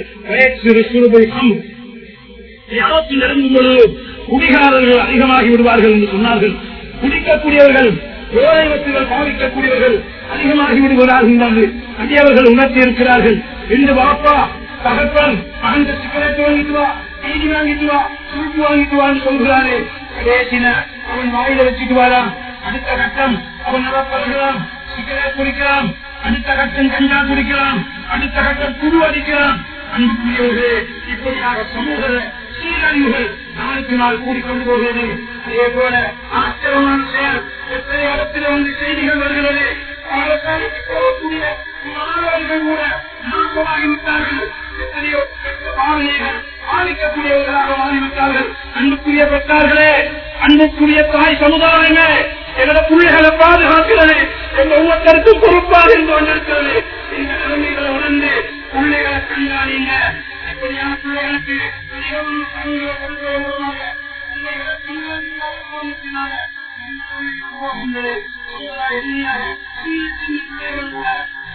யாவத்தில் நெருங்கும் பொழுது குடிகாரர்கள் அதிகமாகி விடுவார்கள் என்று சொன்னார்கள் குடிக்கக்கூடியவர்கள் போதை வச்சுகள் பாவிக்கக்கூடியவர்கள் அதிகமாகி விடுகிறார்கள் என்று நபியவர்கள் உணர்த்தி இருக்கிறார்கள் இந்த பாப்பா தகப்பன் அந்த சிகரெட் வாங்கிட்டு வா நீதி வாங்கிட்டு வா சுருட்டு வாங்கிட்டு வான்னு சொல்கிறாரு கடைசியில அவன் வாயில வச்சுட்டு வாராம் அடுத்த கட்டம் அவன் நடப்பலாம் சிகரெட் குடிக்கலாம் அடுத்த கட்டம் கஞ்சா குடிக்கலாம் அடுத்த கட்டம் குரு அடிக்கலாம் அன்புக்குரியவர்களே இப்படியாக சமூக சீரழிவுகள் நாளுக்கு நாள் கூடிக்கொண்டு போகிறது அதே போல ஆச்சரியமான செயல் எத்தனை இடத்தில் வந்து செய்திகள் வருகிறது காலத்தாலுக்கு போகக்கூடிய மாணவர்கள் கூட நாசமாகிவிட்டார்கள் எத்தனையோ பாவனைகள் ஆதிக்கக்கூடியவர்களாக மாறிவிட்டார்கள் அன்புக்குரிய பெற்றார்களே அன்புக்குரிய தாய் சமுதாயமே என்னோட பிள்ளைகளை பாதுகாக்கிறது எங்க ஒவ்வொருத்தருக்கும் பொறுப்பாக இருந்து கொண்டிருக்கிறது இந்த நிலைமைகளை உணர்ந்து பிள்ளைகளை கண்காணிங்க இப்படியான பிள்ளைகளுக்கு மிகவும் சங்க கொள்கையாக பிள்ளைகளை கண்காணிக்காத போனத்தினால போகின்றது எளிமையாக சின்ன சின்ன பிள்ளைகள் கூட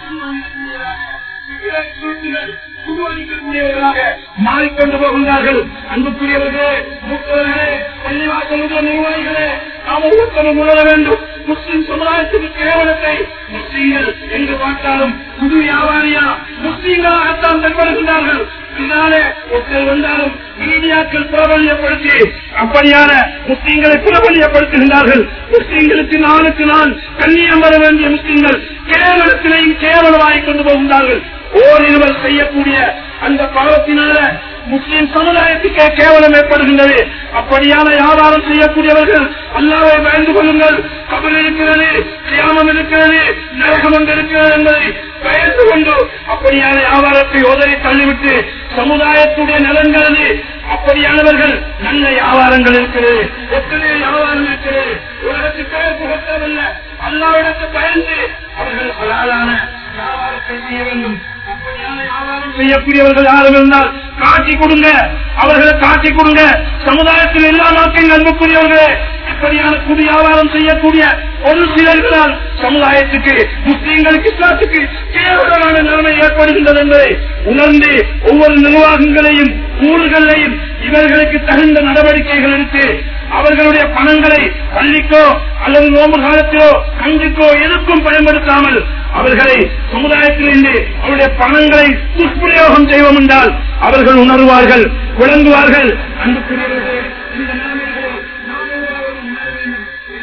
மாறிக்கொண்டு போகின்றார்கள் அன்புக்குரியவர்களே மூத்தவர்களே பள்ளிவாசலுடைய நிர்வாகிகளே நாம் ஒவ்வொருத்தரும் உணர வேண்டும் முஸ்லிம் சமுதாயத்துக்கு கேவலத்தை முஸ்லீம்கள் என்று பார்த்தாலும் புது வியாபாரியா முஸ்லீம்களாகத்தான் தென்படுகின்றார்கள் இதனாலே ஒருத்தர் வந்தாலும் மீடியாக்கள் பிரபலியப்படுத்தி அப்படியான முஸ்லீம்களை பிரபலியப்படுத்துகின்றார்கள் முஸ்லீம்களுக்கு நாளுக்கு நாள் கண்ணியம் வர வேண்டிய முஸ்லீம்கள் கேவலத்திலையும் கேவலமாகிக் கொண்டு போகின்றார்கள் ஓரிருவர் செய்யக்கூடிய அந்த பாவத்தினால முஸ்லிம் சமுதாயத்துக்கே கேவலம் ஏற்படுகின்றது அப்படியான வியாபாரம் செய்யக்கூடியவர்கள் அல்லாவை பயந்து கொள்ளுங்கள் கபல் இருக்கிறது கியாமம் இருக்கிறது நரகம் ஒன்று இருக்கிறது என்பதை பயந்து கொண்டு அப்படியான வியாபாரத்தை உதறி தள்ளிவிட்டு சமுதாயத்துடைய நலன்கிறது அப்படியானவர்கள் நல்ல வியாபாரங்கள் இருக்கிறது எத்தனை வியாபாரம் இருக்கிறது உலகத்துக்கு புகழ்த்தவில்ல அல்லாவிடத்து பயந்து அவர்கள் ஹலாலான வியாபாரத்தை செய்ய வேண்டும் அப்படியான வியாபாரம் செய்யக்கூடியவர்கள் யாரும் இருந்தால் காட்டி கொடுங்க அவர்களை காட்டி கொடுங்க சமுதாயத்தில் எல்லா நாட்டையும் அன்புக்குரியவர்களே இப்படியான புது வியாபாரம் செய்யக்கூடிய ஒரு சிலர்களால் சமுதாயத்துக்கு முஸ்லீம்களுக்கு இஸ்லாத்துக்கு கேவலமான நிலைமை ஏற்படுகின்றது என்பதை உணர்ந்து ஒவ்வொரு நிர்வாகங்களையும் ஊர்களையும் இவர்களுக்கு தகுந்த நடவடிக்கைகள் எடுத்து அவர்களுடைய பணங்களை பள்ளிக்கோ அல்லது நோம்பு காலத்திலோ கஞ்சிக்கோ எதுக்கும் பயன்படுத்தாமல் அவர்களை சமுதாயத்திலிருந்து அவருடைய பணங்களை துஷ்பிரயோகம் செய்வோம் என்றால் அவர்கள் உணர்வார்கள் விளங்குவார்கள் அன்புக்குரியவர்களே இந்த நிலைமைகளை நாம் எல்லோரும் உணர வேண்டும்.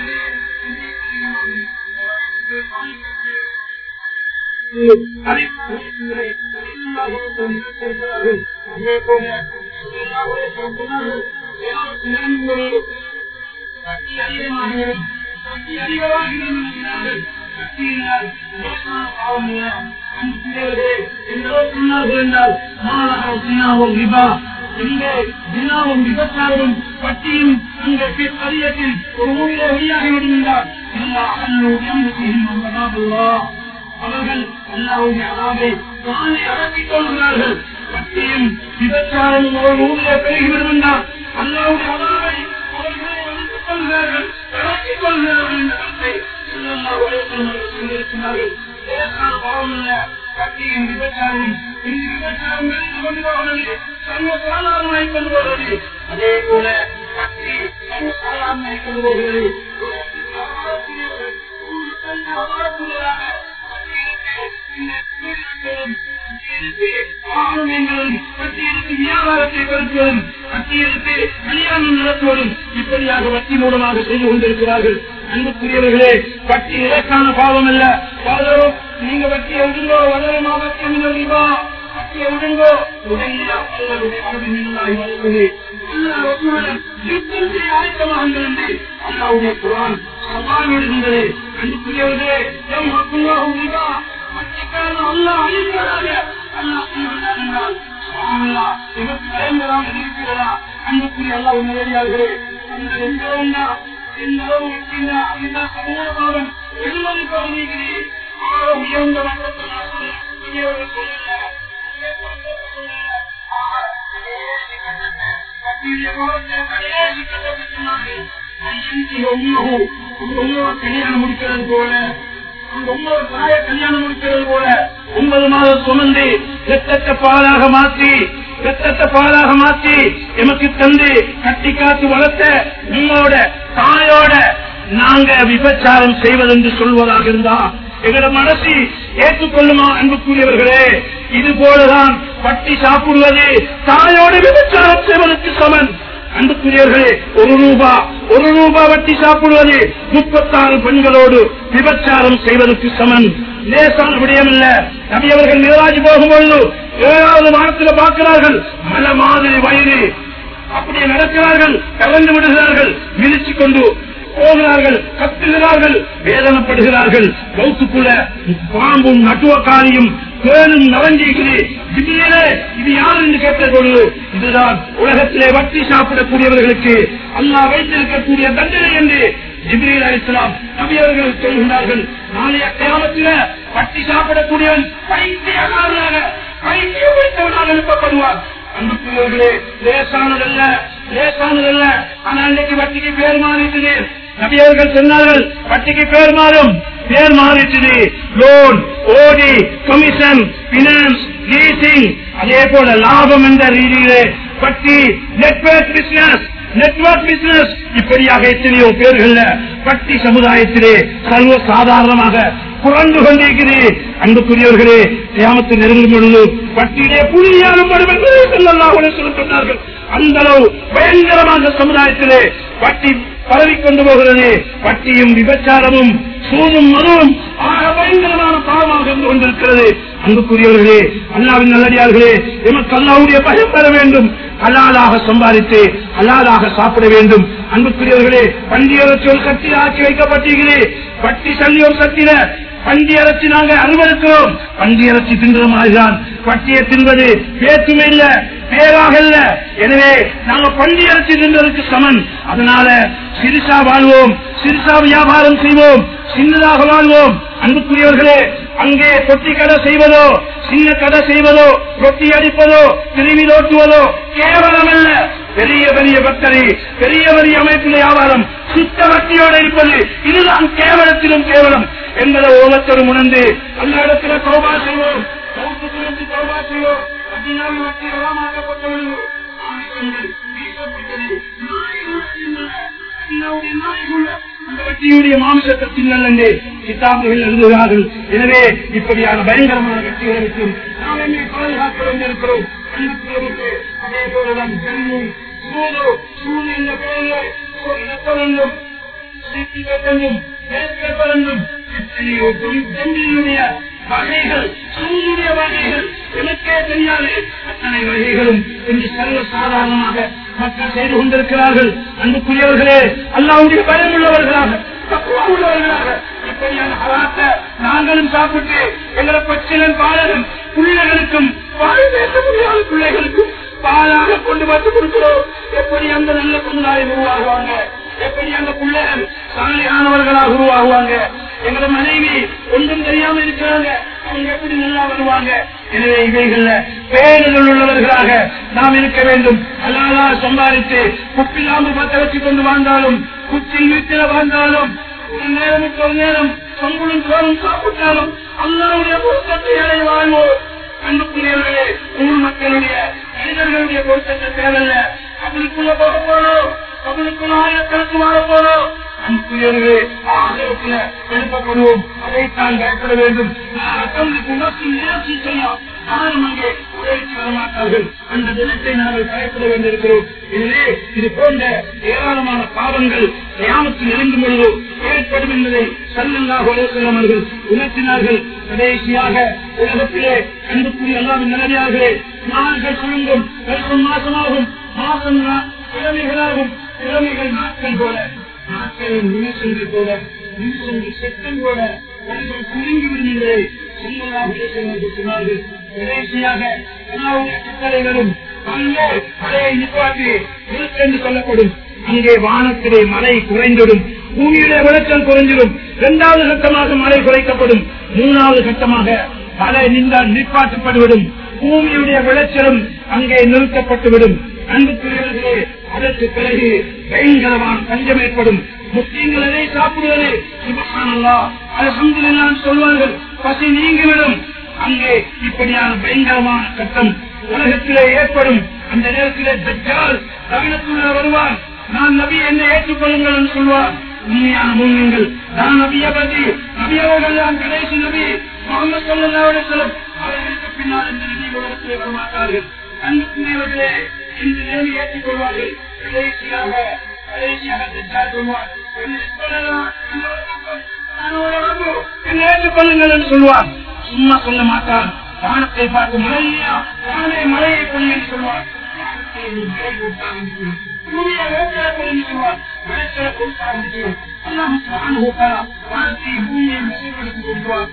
அதை அதே போல விபச்சாரமும் பட்டியும் இந்த பரியத்தில் ஒரு ஊரிலே வெளியாகிவிடும் என்றால் எல்லா அல்லா அவர்கள் அல்லாவுடைய அலாவை தானே அடக்கிக் கொள்கிறார்கள் பட்டியும் விபச்சாரம் ஒரு ஊரிலே பெருகிவிடும் என்றால் அல்லாவுடைய அலாவை அவர்களை அழித்துக் கொள்கிறார்கள் அடக்கிக் கொள்கிறார்கள் என்ற கருத்தை ஸல்லல்லாஹு அலைஹி வஸல்லம் சொல்லியிருக்கிறார்கள் லேசான பாவம் அல்ல கட்டியும் விபச்சாரம் இந்த விபச்சாரம் வெளிந்து கொண்டு போகிறது சர்வ சாதாரணமாய் கொண்டு போகிறது அதே போல கட்டி சர்வ சாதாரணமாய் கொண்டு போகிறது வியாபாரத்தை பெருக்குவதும் கட்டியெடுத்து கல்யாணம் நடத்துவதும் இப்படியாக வட்டி மூலமாக செய்து கொண்டிருக்கிறார்கள் அன்புக்குரியவர்களே வட்டி இலக்கான பாவம் அல்ல பாதரோ நீங்க வட்டியை விடுங்கோ வளரமா வட்டியம் இல்லைவா வட்டியை விடுங்கோ உடனே அவர்களுடைய அரபினாய் வருவது ஆயத்தமாக அல்லாவுடைய குரான் சவால் விடுகின்றது அன்புக்குரியவர்களே எம் அக்குல்லாஹும் ரிபா வட்டிக்கான அல்லாஹ் அழிப்பதாக அல்லாஹ் சொல்கிறார் என்றால் சுப்ஹானல்லாஹ், இவருக்கு பயங்கரமாக இருக்கிறதா அன்புக்குரிய அல்லாஹ் நேரடியார்களே இந்த எந்த ஒன்றா இந்த அளவு இந்த இந்த சமூக பாவம் எழுபது பகுதிகளே ஆக உயர்ந்த மட்டத்தில் நான் சொல்ல பெரியவர்கள் சொல்லல கல்யாணம் முடிக்கிறது போல ஒன்பது தாய கல்யாணம் முடிக்கிறது போல ஒன்பது மாதம் சுமந்து ரத்தத்தை பாலாக மாற்றி ரத்தத்தை பாலாக மாற்றி எமக்கு தந்து கட்டி காத்து வளர்த்த உங்களோட தாயோட நாங்க விபச்சாரம் செய்வதென்று சொல்வதாக இருந்தா எங்களோட மனசு ஏற்றுக்கொள்ளுமா அன்புக்குரியவர்களே இது போலதான் பட்டி சாப்பிடுவது தாயோடு விபச்சாரம் செய்வதற்கு சமன் அன்புக்குரியவர்களே ஒரு ரூபா ஒரு ரூபா வட்டி சாப்பிடுவது முப்பத்தாறு பெண்களோடு விபச்சாரம் செய்வதற்கு சமன் லேசான விடயம் இல்ல நபி அவர்கள் நிராஜ் போகும்பொழுது ஏழாவது வாரத்தில் பார்க்கிறார்கள் மலை மாதிரி வயிறு அப்படியே நடக்கிறார்கள் கலந்து விடுகிறார்கள் மிதிச்சு கொண்டு போகிறார்கள் கத்துகிறார்கள் வேதனைப்படுகிறார்கள் கௌத்துக்குள்ள பாம்பும் நட்டுவக்காரியும் தேனும் நவஞ்சிகளே இதுவே இது யார் என்று கேட்டபொழுது இதுதான் உலகத்திலே வட்டி சாப்பிடக்கூடியவர்களுக்கு அல்லாஹ் வைத்திருக்கக்கூடிய தண்டனை என்று ஜிப்ரீல் அலிஸ்லாம் நபி அவர்கள் சொல்கிறார்கள் நாளைய கிராமத்தில வட்டி சாப்பிடக்கூடியவன் பைத்தியக்காரனாக பைத்தியம் வைத்தவனாக எழுப்பப்படுவார் அன்புக்குரியவர்களே லேசானதல்ல லேசானதல்ல ஆனா இன்னைக்கு வட்டிக்கு பேர் மாறிட்டது நபி அவர்கள் சொன்னார்கள் வட்டிக்கு பேர் மாறும் பேர் மாறிட்டது லோன் ஓடி கமிஷன் பினான்ஸ் லீசிங் அதே போல லாபம் என்ற ரீதியிலே வட்டி நெட்வொர்க் பிசினஸ் நெட்வொர்க் பிசினஸ் இப்படியாக எத்தனையோ பேர்கள்ல வட்டி சமுதாயத்திலே சர்வ சாதாரணமாக குறைந்து கொண்டிருக்கிறது அன்புக்குரியவர்களே கிராமத்தில் நெருங்கும் பொழுது வட்டியிலே புலியாலும் படும் என்பதை சொல்லலாம் சொன்னார்கள் அந்த அளவு பயங்கரமாக சமுதாயத்திலே வட்டி பரவி கொண்டு போகிறது வட்டியும் விபச்சாரமும் சூதும் மதுவும் ஆக பயங்கரமான பாவமாக இருந்து கொண்டிருக்கிறது அன்புக்குரியவர்களே அல்லாவின் நல்லடியார்களே எமக்கு அல்லாவுடைய பயம் பெற வேண்டும் ஹலாலாக சம்பாதித்து ஹலாலாக சாப்பிட வேண்டும் அன்புக்குரியவர்களே பண்டி இறைச்சி ஒரு சக்தியில் ஆக்கி வைக்கப்பட்டிருக்கிறேன் பட்டி சல்லி ஒரு சக்தியில பண்டி இறைச்சி நாங்க அனுமதிக்கிறோம் பண்டி இறைச்சி தின்ற மாதிரிதான் பட்டியை தின்பது பேச்சுமே இல்ல பேராக இல்ல எனவே நாங்க பண்டி இறைச்சி தின்றதுக்கு சமன் அதனால சிறுசா வாழ்வோம் சிறுசா வியாபாரம் செய்வோம் சின்னதாக வாழ்வோம் அன்புக்குரியவர்களே அங்கே பொட்டி கடை செய்வதோ சின்ன கடை செய்வதோ ரொட்டி அடிப்பதோ திருவி ஓட்டுவதோ கேவலம் அல்ல பெரிய பெரிய பக்தரி பெரிய பெரிய அமைப்பில் வியாபாரம் சுத்த வட்டியோடு இருப்பது இதுதான் கேவலத்திலும் கேவலம் என்பதை ஒவ்வொருத்தரும் உணர்ந்து அந்த இடத்துல கோபா செய்வோம் கௌத்துக்கு கோபா செய்வோம் பதினாலு வட்டி வளமாக்கப்பட்டவர்கள் ஆணையங்கள் வீசப்பட்டது நாய்கள் நாய்கள் அந்த வெற்றியுடைய மாமிசத்தை தின்னல் என்று கிதாபுகள் எழுதுகிறார்கள் எனவே இப்படியான பயங்கரமான வெற்றிகளுக்கும் நாம் என்னை பாதுகாக்க வேண்டியிருக்கிறோம் அன்புக்குரியவர்களே, அதே போலதான் ஜென்மம் சூது சூது என்ற பெயரில் சொல்லப்படணும் சித்திக்கப்படணும் பேசப்படணும் எத்தனையோ ஜென்மியுடைய வகைகள் சூதுடைய வகைகள் எனக்கே தெரியாது அத்தனை வகைகளும் இன்று சர்வ சாதாரணமாக மக்கள் செய்து கொண்டிருக்கிறார்கள் அன்புக்குரியவர்களே அல்லாவுடைய பயம் உள்ளவர்களாக தக்குவா உள்ளவர்களாக இப்படியான ஹலாத்தை நாங்களும் சாப்பிட்டு எங்களை பச்சிலன் பாலரும் பிள்ளைகளுக்கும் பால் பேச முடியாத பிள்ளைகளுக்கும் பாலாக கொண்டு வந்து கொடுக்கிறோம் எப்படி அந்த நல்ல சமுதாயம் உருவாகுவாங்க எப்படி அந்த பிள்ளைகள் சாலையானவர்களாக உருவாகுவாங்க எங்களோட மனைவி ஒன்றும் தெரியாம இருக்கிறாங்க அவங்க எப்படி நல்லா வருவாங்க எனவே இவைகள்ல பேரில் உள்ளவர்களாக நாம் இருக்க வேண்டும் அல்லாதா சம்பாதித்து குப்பில்லாமல் பத்த வச்சு கொண்டு வாழ்ந்தாலும் குச்சில் வீட்டில வாழ்ந்தாலும் ஒரு நேரம் ஒரு நேரம் சொங்குளும் சோறும் சாப்பிட்டாலும் அல்லாவுடைய பொருத்தத்தை அடைய வாழ்வோம் அன்புக்குரியவர்களே ஊர் மக்களுடைய மனிதர்களுடைய பொருத்தத்தை தேவையில்ல அவனுக்குள்ள போக போறோம் அவனுக்குள்ள ஆயிரக்கணக்கு வாழ போறோம் அன்புக்குரியவர்களே ஆகியவற்றில எழுப்பப்படுவோம் அதைத்தான் பயப்பட வேண்டும் அவர்களுக்கு உணர்ச்சி முயற்சி செய்யும் யாரும் அங்கே உழைச்சி வரமாட்டார்கள் அந்த தினத்தை நாங்கள் பயப்பட வேண்டியிருக்கிறோம் எனவே இது போன்ற ஏராளமான பாவங்கள் கிராமத்தில் நெருங்கும் பொழுது ஏற்படும் என்பதை சல்லல்லாஹு அலைஹி வஸல்லம் அவர்கள் உணர்த்தினார்கள் கடைசியாக உலகத்திலே அன்புக்குரிய அல்லாவின் நிலையார்களே நாள்கள் சுருங்கும் வருஷம் மாசமாகும் மாசம் நா- கிழமைகளாகும் கிழமைகள் நாட்கள் போல நாட்களின் நிமிஷங்கள் போல நிமிஷங்கள் செட்டம் போல மனிதன் சுருங்கி விடுகின்றதை சல்லல்லாஹு அலைஹி வஸல்லம் அவர்கள் சொன்னார்கள் கடைசியாக அல்லாஹ்வுடைய கட்டளை வரும் அங்கே மழையை நிப்பாட்டி நிறுத்தென்று சொல்லப்படும் அங்கே வானத்திலே மழை குறைந்துடும் பூமியிலே விளைச்சல் குறைஞ்சிடும் இரண்டாவது கட்டமாக மழை குறைக்கப்படும் மூணாவது கட்டமாக மழை நின்றால் நிற்பாட்டப்பட்டுவிடும் பூமியுடைய விளைச்சலும் அங்கே நிறுத்தப்பட்டுவிடும் அன்புக்குரியவர்களே அதற்கு பிறகு பயங்கரமான பஞ்சம் ஏற்படும் முஸ்லீம்கள் எதை சாப்பிடுவது சுபஹானல்லா அல்ஹம்துலில்லாஹ் சொல்வார்கள் பசி நீங்கிவிடும் அங்கே இப்படியான பயங்கரமான கட்டம் உலகத்திலே ஏற்படும் அந்த நேரத்திலே தஜ்ஜால் நவீனத்துள்ள வருவான் நான் நபி என்னை ஏற்றுக்கொள்ளுங்கள் என்று சொல்வார் உண்மையான முன்னுங்கள் நான் நபிய பதி நபியவர்கள் தான் கடைசி நபி முகமது ஸல்லல்லாஹு அலைஹி வஸல்லம் அவர்களுக்கு பின்னால் இந்த நபி உலகத்திலே வரமாட்டார்கள் அன்புக்குரியவர்களே இந்த நிலைமை ஏற்றுக்கொள்வார்கள் கடைசியாக கடைசியாக தஜ்ஜால் சொல்வார் என்னை சொல்லலாம், நான் ஒரு ரப்பு, என்னை ஏற்றுக்கொள்ளுங்கள் என்று சொல்வார் சும்மா சொல்ல மாட்டார் வானத்தை பார்த்து மழையா வானே மழையை கொண்டு என்று சொல்வார் வானத்தை மழை கொடுக்க ஆரம்பிக்கும். பூமியை வேட்டையாட கொண்டு சொல்வார் விளைச்சலை கொடுக்க ஆரம்பிக்கும். அல்லாஹ் சுப்ஹானஹு வ தஆலா வானத்தை பூமியை விசைப்படுத்தி கொடுப்பார்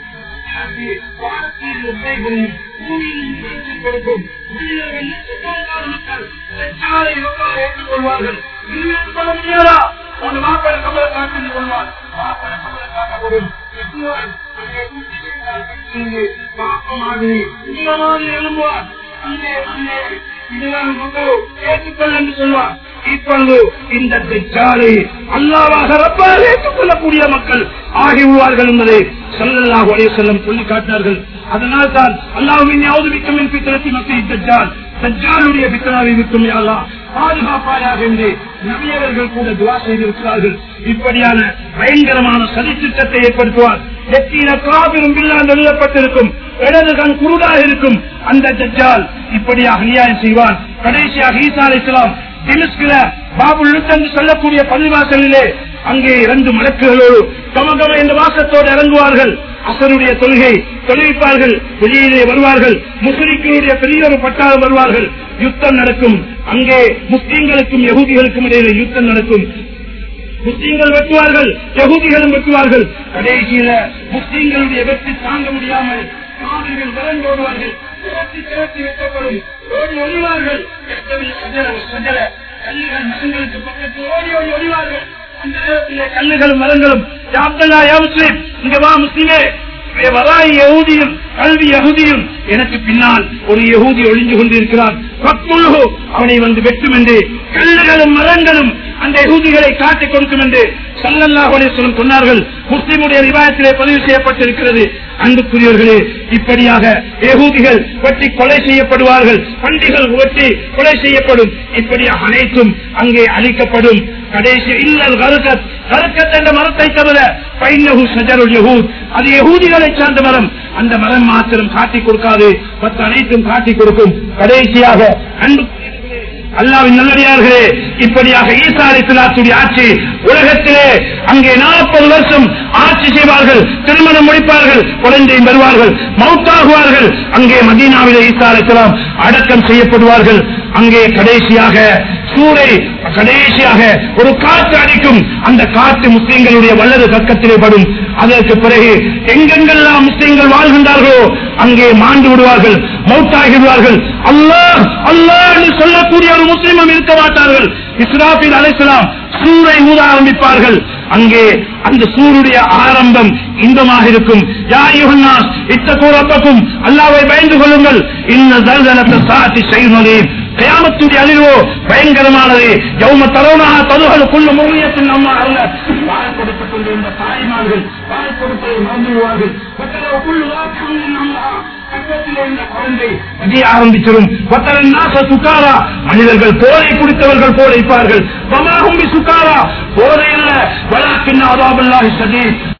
வானத்தில் விதைகளையும் பூமியில் விளைச்சல் கொடுக்கும் மனிதர்கள் லட்சக்கணக்கான மக்கள் லட்சாலை எவ்வாறு ஏற்றுக்கொள்வார்கள் இது ஏற்றுக்கொள்ள முடியாதா ஒரு மாப்பிள கமல காட்டு கொள்வார் மாப்பிள கமல காட்டப்படும் எட்டுவார் அங்கே கூட்டி சென்றால் கட்சி பாப்பமாகி இந்த மாதிரி எழும்புவார் அங்கே அங்கே இதுதான் ரொம்ப ஏற்றுக்கொள் என்று சொல்வார் இப்பொழுது இந்த தெச்சாலை அல்லாவாக ரப்பாக ஏற்றுக்கொள்ளக்கூடிய மக்கள் ஆகி விடுவார்கள் என்பதை சல்லல்லாஹு அலைஹி வஸல்லம் சொல்லி காட்டினார்கள் அதனால் தான் அல்லாஹ்வின் யௌதுபிக்கும் மின் ஃபித்ரத்தி மக்கள் தஜ்ஜால் தஜ்ஜாலுடைய பித்தனாவை விட்டும் யா அல்லாஹ் பாதுகாப்பாயாக என்று நபியவர்கள் கூட துவா செய்திருக்கிறார்கள் இப்படியான பயங்கரமான சதித்திட்டத்தை ஏற்படுத்துவார் எத்தீன காவிரும் பில்லால் எழுதப்பட்டிருக்கும் இடது கண் குருடாக இருக்கும் அந்த தஜ்ஜால் இப்படியாக அநியாயம் செய்வான் கடைசியாக ஈசா அலைஹிஸ்ஸலாம் திமிஸ்கிற பாபுல் என்று சொல்லக்கூடிய பள்ளிவாசலிலே அங்கே இரண்டு மலக்குகளோடு கமகம என்ற வாசத்தோடு இறங்குவார்கள் அசருடைய தொழுகை தொழுவிப்பார்கள் வெளியிலே வருவார்கள் முஸ்லிம்களுடைய பெரிய ஒரு பட்டாளம் வருவார்கள் யுத்தம் நடக்கும் அங்கே முஸ்லீம்களுக்கும் யகுதிகளுக்கும் இடையிலே யுத்தம் நடக்கும் முஸ்லீம்கள் வெட்டுவார்கள் யகுதிகளும் வெட்டுவார்கள் கடைசியில முஸ்லீம்களுடைய வெற்றி தாங்க முடியாமல் காவிர்கள் விரண்டு ஓடுவார்கள் திரட்டி திரட்டி வெட்டப்படும் ஓடி ஒழிவார்கள் எத்தனை சஜல சஜல கல்லுகள் மரங்களுக்கு பக்கத்தில் ஓடி ஓடி ஒழிவார்கள் அந்த நேரத்திலே கல்லுகளும் மரங்களும் யாப்தல்லா யா முஸ்லீம் இங்க வா முஸ்லீமே வராய் யகுதியும் கல்வி யகுதியும் எனக்கு பின்னால் ஒரு யகுதி ஒளிஞ்சு கொண்டிருக்கிறான் பக்குழு அவனை வந்து வெட்டும் என்று கல்லுகளும் மரங்களும் அந்த யூதிகளை காட்டிக் கொடுக்கும் என்று சல்லல்லாஹு அலைஹி வஸல்லம் சொன்னார்கள் முஸ்லிமுடைய ரிவாயத்திலே பதிவு செய்யப்பட்டிருக்கிறது அன்புக்குரியவர்களே இப்படியாக யகூதிகள் வெட்டி கொலை செய்யப்படுவார்கள் பண்டிகள் வெட்டி கொலை செய்யப்படும் இப்படியாக அனைத்தும் அங்கே அழிக்கப்படும் கடைசி இல்லல் கருக்கத் கருக்கத் என்ற மரத்தை தவிர பைன்னஹு ஷஜருல் யஹூத் அது யகூதிகளை சார்ந்த மரம் அந்த மரம் மாத்திரம் காட்டிக் கொடுக்காது மற்ற அனைத்தும் காட்டிக் கொடுக்கும் கடைசியாக அன்பு அல்லாவின் நல்லடியார்களே இப்படியாக ஈசா அலிஸ்லாத்துடைய ஆட்சி உலகத்திலே அங்கே நாற்பது வருஷம் ஆட்சி செய்வார்கள் திருமணம் முடிப்பார்கள் குழந்தையும் பெறுவார்கள் மௌத்தாகுவார்கள் அங்கே மதீனாவிலே ஈசா அலிஸ்லாம் அடக்கம் செய்யப்படுவார்கள் அங்கே கடைசியாக சூறை கடைசியாக ஒரு காற்று அடிக்கும் அந்த காற்று முஸ்லிம்களுடைய வல்லது பக்கத்திலே படும் அதற்கு பிறகு எங்கெங்கெல்லாம் முஸ்லிம்கள் வாழ்கின்றார்களோ அங்கே மாண்டு விடுவார்கள் மௌத்தாகி விடுவார்கள் அல்லாஹ் அல்லாஹ் என்று சொல்லக்கூடிய ஒரு முஸ்லிமும் இருக்க மாட்டார்கள் இஸ்ராபில் அலைசலாம் சூரை ஊத ஆரம்பிப்பார்கள் அங்கே அந்த சூருடைய ஆரம்பம் இன்பமாக இருக்கும் யாயுகன்னாஸ் இத்தக்கூறப்பக்கும் அல்லாவை பயந்து கொள்ளுங்கள் இந்த தர்தனத்தை சாத்தி செய்வதே கயாமத்துடைய அழிவோ பயங்கரமானது யௌம தரோனாக ததுகள் கொள்ள முறையத்தின் நம்ம அல்ல பால் கொடுத்துக் கொண்டிருந்த தாய்மார்கள் பால் கொடுப்பதை மறந்து விடுவார்கள் ஆரம்பிச்சிடும் சுக்காரா மனிதர்கள் போதை குடித்தவர்கள் போல இருப்பார்கள் சுக்காரா போதை அல்ல வழக்கின் அதாபல்லாஹி சதீர்